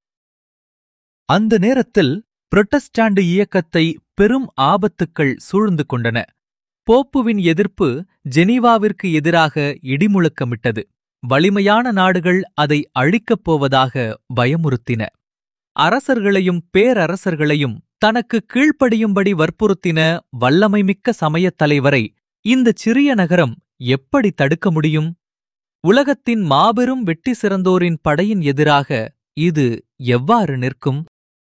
அந்த நேரத்தில் புரொட்டஸ்டாண்டு இயக்கத்தை பெரும் ஆபத்துக்கள் சூழ்ந்து கொண்டன போப்புவின் எதிர்ப்பு ஜெனீவாவிற்கு எதிராக இடிமுழக்கமிட்டது வலிமையான நாடுகள் அதை அழிக்கப் போவதாக பயமுறுத்தின அரசர்களையும் பேரரசர்களையும் தனக்கு கீழ்ப்படியும்படி வற்புறுத்தின வல்லமைமிக்க சமயத் தலைவரை இந்த சிறிய நகரம் எப்படி தடுக்க முடியும் உலகத்தின் மாபெரும் வெட்டி சிறந்தோரின் படையின் எதிராக இது எவ்வாறு நிற்கும்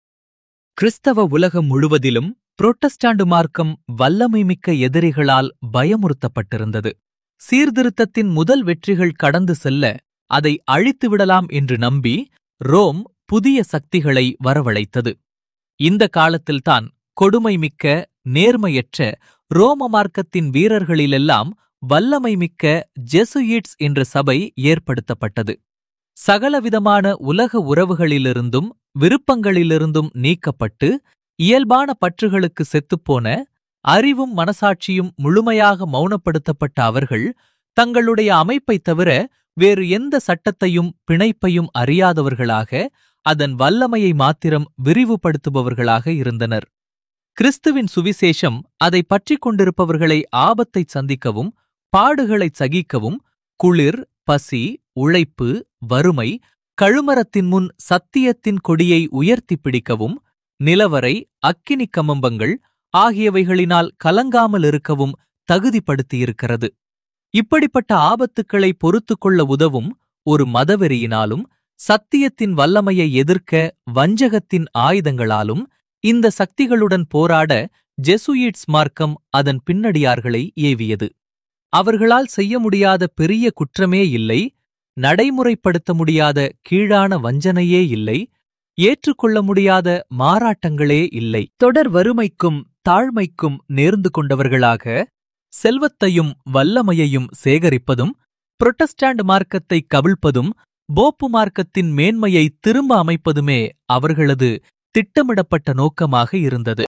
கிறிஸ்தவ உலகம் முழுவதிலும் புரோட்டஸ்டாண்டு மார்க்கம் வல்லமைமிக்க எதிரிகளால் பயமுறுத்தப்பட்டிருந்தது சீர்திருத்தத்தின் முதல் வெற்றிகள் கடந்து செல்ல அதை அழித்துவிடலாம் என்று நம்பி ரோம் புதிய சக்திகளை வரவழைத்தது இந்த காலத்தில்தான் கொடுமைமிக்க நேர்மையற்ற ரோம மார்க்கத்தின் வீரர்களிலெல்லாம் வல்லமைமிக்க ஜெசுயிட்ஸ் என்ற சபை ஏற்படுத்தப்பட்டது சகலவிதமான உலக உறவுகளிலிருந்தும் விருப்பங்களிலிருந்தும் நீக்கப்பட்டு இயல்பான பற்றுகளுக்கு செத்துப்போன அறிவும் மனசாட்சியும் முழுமையாக மௌனப்படுத்தப்பட்ட அவர்கள் தங்களுடைய அமைப்பைத் தவிர வேறு எந்த சட்டத்தையும் பிணைப்பையும் அறியாதவர்களாக அதன் வல்லமையை மாத்திரம் விரிவுபடுத்துபவர்களாக இருந்தனர் கிறிஸ்துவின் சுவிசேஷம் அதை பற்றிக் கொண்டிருப்பவர்களை ஆபத்தைச் சந்திக்கவும் பாடுகளைச் சகிக்கவும் குளிர் பசி உழைப்பு வறுமை கழுமரத்தின் முன் சத்தியத்தின் கொடியை உயர்த்திப் பிடிக்கவும் நிலவரை அக்கினி கமம்பங்கள் ஆகியவைகளினால் கலங்காமல் இருக்கவும் தகுதிப்படுத்தியிருக்கிறது இப்படிப்பட்ட ஆபத்துக்களை பொறுத்துக் கொள்ள உதவும் ஒரு மதவெறியினாலும் சத்தியத்தின் வல்லமையை எதிர்க்க வஞ்சகத்தின் ஆயுதங்களாலும் இந்த சக்திகளுடன் போராட ஜெசுயிட்ஸ் மார்க்கம் அதன் பின்னடியார்களை ஏவியது அவர்களால் செய்ய முடியாத பெரிய குற்றமே இல்லை நடைமுறைப்படுத்த முடியாத கீழான வஞ்சனையே இல்லை ஏற்றுக்கொள்ள முடியாத மாறாட்டங்களே இல்லை தொடர் வறுமைக்கும் தாழ்மைக்கும் நேர்ந்து கொண்டவர்களாக செல்வத்தையும் வல்லமையையும் சேகரிப்பதும் புரொட்டஸ்டாண்ட் மார்க்கத்தை கவிழ்ப்பதும் போப்பு மார்க்கத்தின் மேன்மையை திரும்ப அமைப்பதுமே அவர்களது திட்டமிடப்பட்ட நோக்கமாக இருந்தது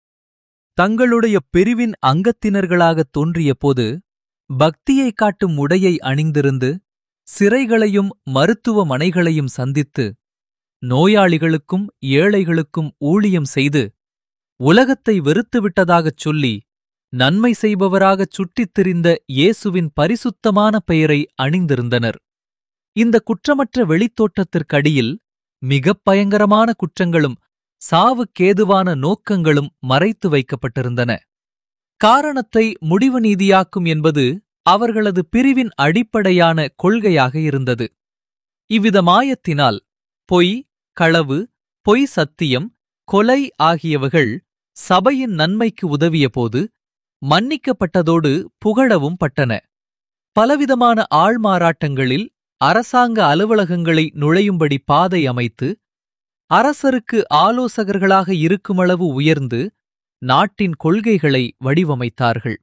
தங்களுடைய பிரிவின் அங்கத்தினர்களாகத் தோன்றிய போது பக்தியை காட்டும் உடையை அணிந்திருந்து சிறைகளையும் மருத்துவமனைகளையும் சந்தித்து நோயாளிகளுக்கும் ஏழைகளுக்கும் ஊழியம் செய்து உலகத்தை வெறுத்துவிட்டதாகச் சொல்லி நன்மை செய்பவராகச் சுற்றித் திரிந்த இயேசுவின் பரிசுத்தமான பெயரை அணிந்திருந்தனர் இந்த குற்றமற்ற வெளித்தோற்றத்திற்கடியில் மிகப் பயங்கரமான குற்றங்களும் சாவுக்கேதுவான நோக்கங்களும் மறைத்து வைக்கப்பட்டிருந்தன காரணத்தை முடிவு நீதியாக்கும் என்பது அவர்களது பிரிவின் அடிப்படையான கொள்கையாக இருந்தது இவ்வித மாயத்தினால் பொய் களவு பொய் சத்தியம் கொலை ஆகியவைகள் சபையின் நன்மைக்கு உதவியபோது மன்னிக்கப்பட்டதோடு புகழவும் பட்டன பலவிதமான ஆள்மாறாட்டங்களில் அரசாங்க அலுவலகங்களை நுழையும்படி பாதை அமைத்து அரசருக்கு ஆலோசகர்களாக இருக்குமளவு உயர்ந்து நாட்டின் கொள்கைகளை வடிவமைத்தார்கள்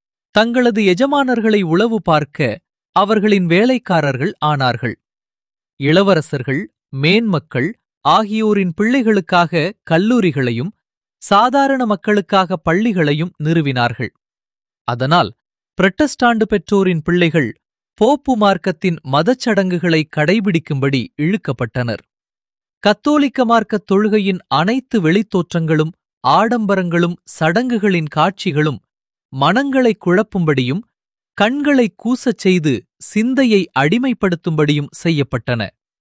தங்களது எஜமானர்களை உளவு பார்க்க அவர்களின் வேலைக்காரர்கள் ஆனார்கள் இளவரசர்கள் மேன்மக்கள் ஆகியோரின் பிள்ளைகளுக்காக கல்லூரிகளையும் சாதாரண மக்களுக்காக பள்ளிகளையும் நிறுவினார்கள் அதனால் புரட்டஸ்டாண்டு பெற்றோரின் பிள்ளைகள் போப்பு மார்க்கத்தின் மதச்சடங்குகளை கடைபிடிக்கும்படி இழுக்கப்பட்டனர் கத்தோலிக்க மார்க்கத் தொழுகையின் அனைத்து வெளித்தோற்றங்களும் ஆடம்பரங்களும் சடங்குகளின் காட்சிகளும் மனங்களை குழப்பும்படியும் கண்களை கூசச் செய்து சிந்தையை அடிமைப்படுத்தும்படியும் செய்யப்பட்டன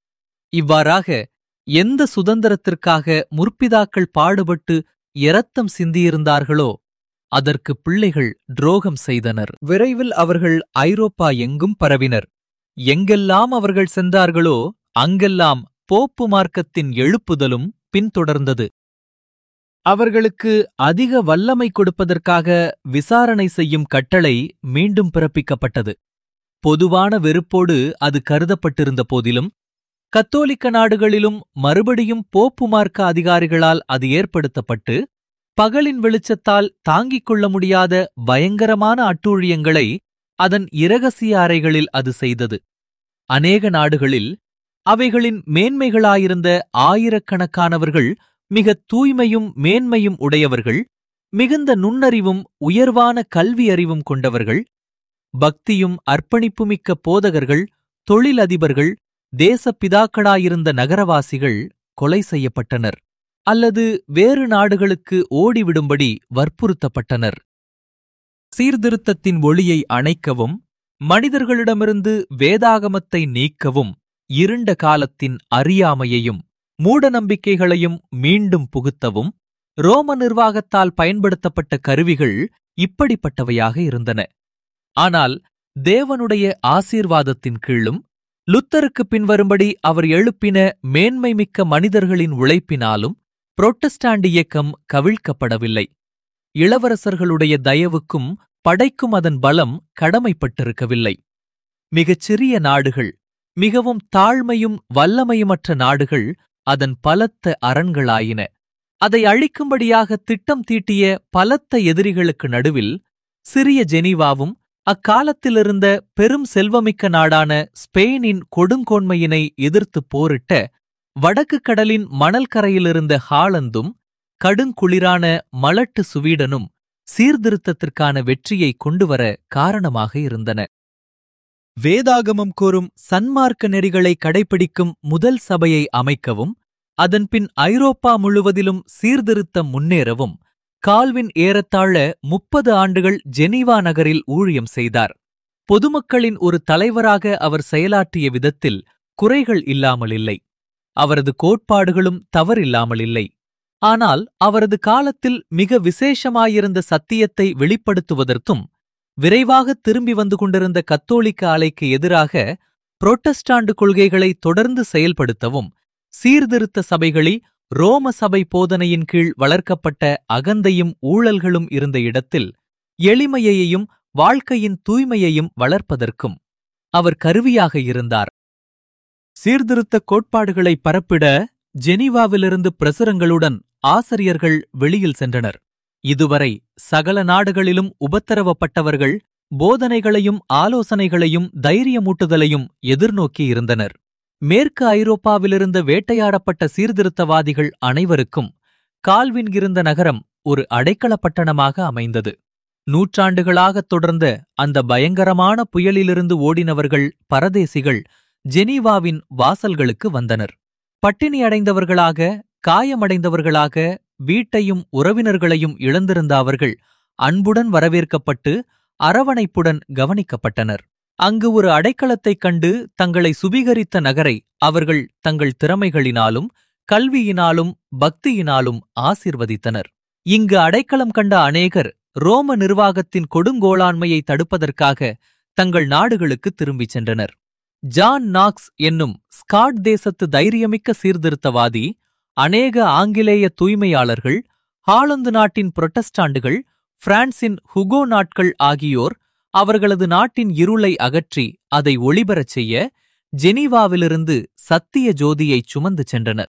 இவ்வாறாக எந்த சுதந்திரத்திற்காக முற்பிதாக்கள் பாடுபட்டு இரத்தம் சிந்தியிருந்தார்களோ அதற்கு பிள்ளைகள் துரோகம் செய்தனர் விரைவில் அவர்கள் ஐரோப்பா எங்கும் பரவினர் எங்கெல்லாம் அவர்கள் சென்றார்களோ அங்கெல்லாம் போப்பு மார்க்கத்தின் எழுப்புதலும் பின்தொடர்ந்தது அவர்களுக்கு அதிக வல்லமை கொடுப்பதற்காக விசாரணை செய்யும் கட்டளை மீண்டும் பிறப்பிக்கப்பட்டது பொதுவான வெறுப்போடு அது கருதப்பட்டிருந்த போதிலும் கத்தோலிக்க நாடுகளிலும் மறுபடியும் போப்பு மார்க்க அதிகாரிகளால் அது ஏற்படுத்தப்பட்டு பகலின் வெளிச்சத்தால் தாங்கிக் கொள்ள முடியாத பயங்கரமான அட்டூழியங்களை அதன் இரகசிய அறைகளில் அது செய்தது அநேக நாடுகளில் அவைகளின் மேன்மைகளாயிருந்த ஆயிரக்கணக்கானவர்கள் மிக தூய்மையும் மேன்மையும் உடையவர்கள் மிகுந்த நுண்ணறிவும் உயர்வான கல்வி அறிவும் கொண்டவர்கள் பக்தியும் அர்ப்பணிப்புமிக்க போதகர்கள் தொழிலதிபர்கள் தேசப்பிதாக்களாயிருந்த நகரவாசிகள் கொலை செய்யப்பட்டனர் அல்லது வேறு நாடுகளுக்கு ஓடிவிடும்படி வற்புறுத்தப்பட்டனர் சீர்திருத்தத்தின் ஒளியை அணைக்கவும் மனிதர்களிடமிருந்து வேதாகமத்தை நீக்கவும் இருண்ட காலத்தின் அறியாமையையும் மூடநம்பிக்கைகளையும் மீண்டும் புகுத்தவும் ரோம நிர்வாகத்தால் பயன்படுத்தப்பட்ட கருவிகள் இப்படிப்பட்டவையாக இருந்தன ஆனால் தேவனுடைய ஆசீர்வாதத்தின் கீழும் லுத்தருக்கு பின்வரும்படி அவர் எழுப்பின மேன்மைமிக்க மனிதர்களின் உழைப்பினாலும் புரோட்டஸ்டாண்ட் இயக்கம் கவிழ்க்கப்படவில்லை இளவரசர்களுடைய தயவுக்கும் படைக்கும் அதன் பலம் கடமைப்பட்டிருக்கவில்லை மிகச் சிறிய நாடுகள் மிகவும் தாழ்மையும் வல்லமையுமற்ற நாடுகள் அதன் பலத்த அரண்களாயின அதை அழிக்கும்படியாக திட்டம் தீட்டிய பலத்த எதிரிகளுக்கு நடுவில் சிறிய ஜெனீவாவும் அக்காலத்திலிருந்த பெரும் செல்வமிக்க நாடான ஸ்பெயினின் கொடுங்கோன்மையினை எதிர்த்துப் போரிட்ட வடக்கு கடலின் மணல் கரையிலிருந்த ஹாலந்தும் கடுங்குளிரான மலட்டு சுவீடனும் சீர்திருத்தத்திற்கான வெற்றியை கொண்டுவர காரணமாக இருந்தன வேதாகமம் கூறும் சன்மார்க்க நெறிகளை கடைபிடிக்கும் முதல் சபையை அமைக்கவும் அதன்பின் ஐரோப்பா முழுவதிலும் சீர்திருத்தம் முன்னேறவும் கால்வின் ஏறத்தாழ முப்பது ஆண்டுகள் ஜெனீவா நகரில் ஊழியம் செய்தார் பொதுமக்களின் ஒரு தலைவராக அவர் செயலாற்றிய விதத்தில் குறைகள் இல்லாமலில்லை அவரது கோட்பாடுகளும் தவறில்லாமலில்லை ஆனால் அவரது காலத்தில் மிக விசேஷமாயிருந்த சத்தியத்தை வெளிப்படுத்துவதற்கும் விரைவாக திரும்பி வந்து கொண்டிருந்த கத்தோலிக்க அலைக்கு எதிராக புரோட்டஸ்டாண்டு கொள்கைகளை தொடர்ந்து செயல்படுத்தவும் சீர்திருத்த சபைகளி ரோம சபை போதனையின் கீழ் வளர்க்கப்பட்ட அகந்தையும் ஊழல்களும் இருந்த இடத்தில் எளிமையையும் வாழ்க்கையின் தூய்மையையும் வளர்ப்பதற்கும் அவர் கருவியாக இருந்தார் சீர்திருத்த கோட்பாடுகளை பரப்பிட ஜெனீவாவிலிருந்து பிரசுரங்களுடன் ஆசிரியர்கள் வெளியில் சென்றனர் இதுவரை சகல நாடுகளிலும் உபத்திரவப்பட்டவர்கள் போதனைகளையும் ஆலோசனைகளையும் தைரியமூட்டுதலையும் எதிர்நோக்கி இருந்தனர் மேற்கு ஐரோப்பாவிலிருந்த வேட்டையாடப்பட்ட சீர்திருத்தவாதிகள் அனைவருக்கும் கால்வின் இருந்த நகரம் ஒரு அடைக்கலப் பட்டணமாக அமைந்தது நூற்றாண்டுகளாகத் தொடர்ந்த அந்த பயங்கரமான புயலிலிருந்து ஓடினவர்கள் பரதேசிகள் ஜெனீவாவின் வாசல்களுக்கு வந்தனர் பட்டினி அடைந்தவர்களாக காயமடைந்தவர்களாக வீட்டையும் உறவினர்களையும் இழந்திருந்த அவர்கள் அன்புடன் வரவேற்கப்பட்டு அரவணைப்புடன் கவனிக்கப்பட்டனர் அங்கு ஒரு அடைக்கலத்தைக் கண்டு தங்களை சுபீகரித்த நகரை அவர்கள் தங்கள் திறமைகளினாலும் கல்வியினாலும் பக்தியினாலும் ஆசீர்வதித்தனர் இங்கு அடைக்கலம் கண்ட அநேகர் ரோம நிர்வாகத்தின் கொடுங்கோளாண்மையை தடுப்பதற்காக தங்கள் நாடுகளுக்கு திரும்பிச் சென்றனர் ஜான் நாக்ஸ் என்னும் ஸ்காட் தேசத்து தைரியமிக்க சீர்திருத்தவாதி அநேக ஆங்கிலேய தூய்மையாளர்கள் ஹாலந்து நாட்டின் புரொட்டஸ்டாண்டுகள் பிரான்சின் ஹுகோ நாட்கள் ஆகியோர் அவர்களது நாட்டின் இருளை அகற்றி அதை ஒளிபரச் செய்ய ஜெனீவாவிலிருந்து சத்திய ஜோதியைச் சுமந்து சென்றனர்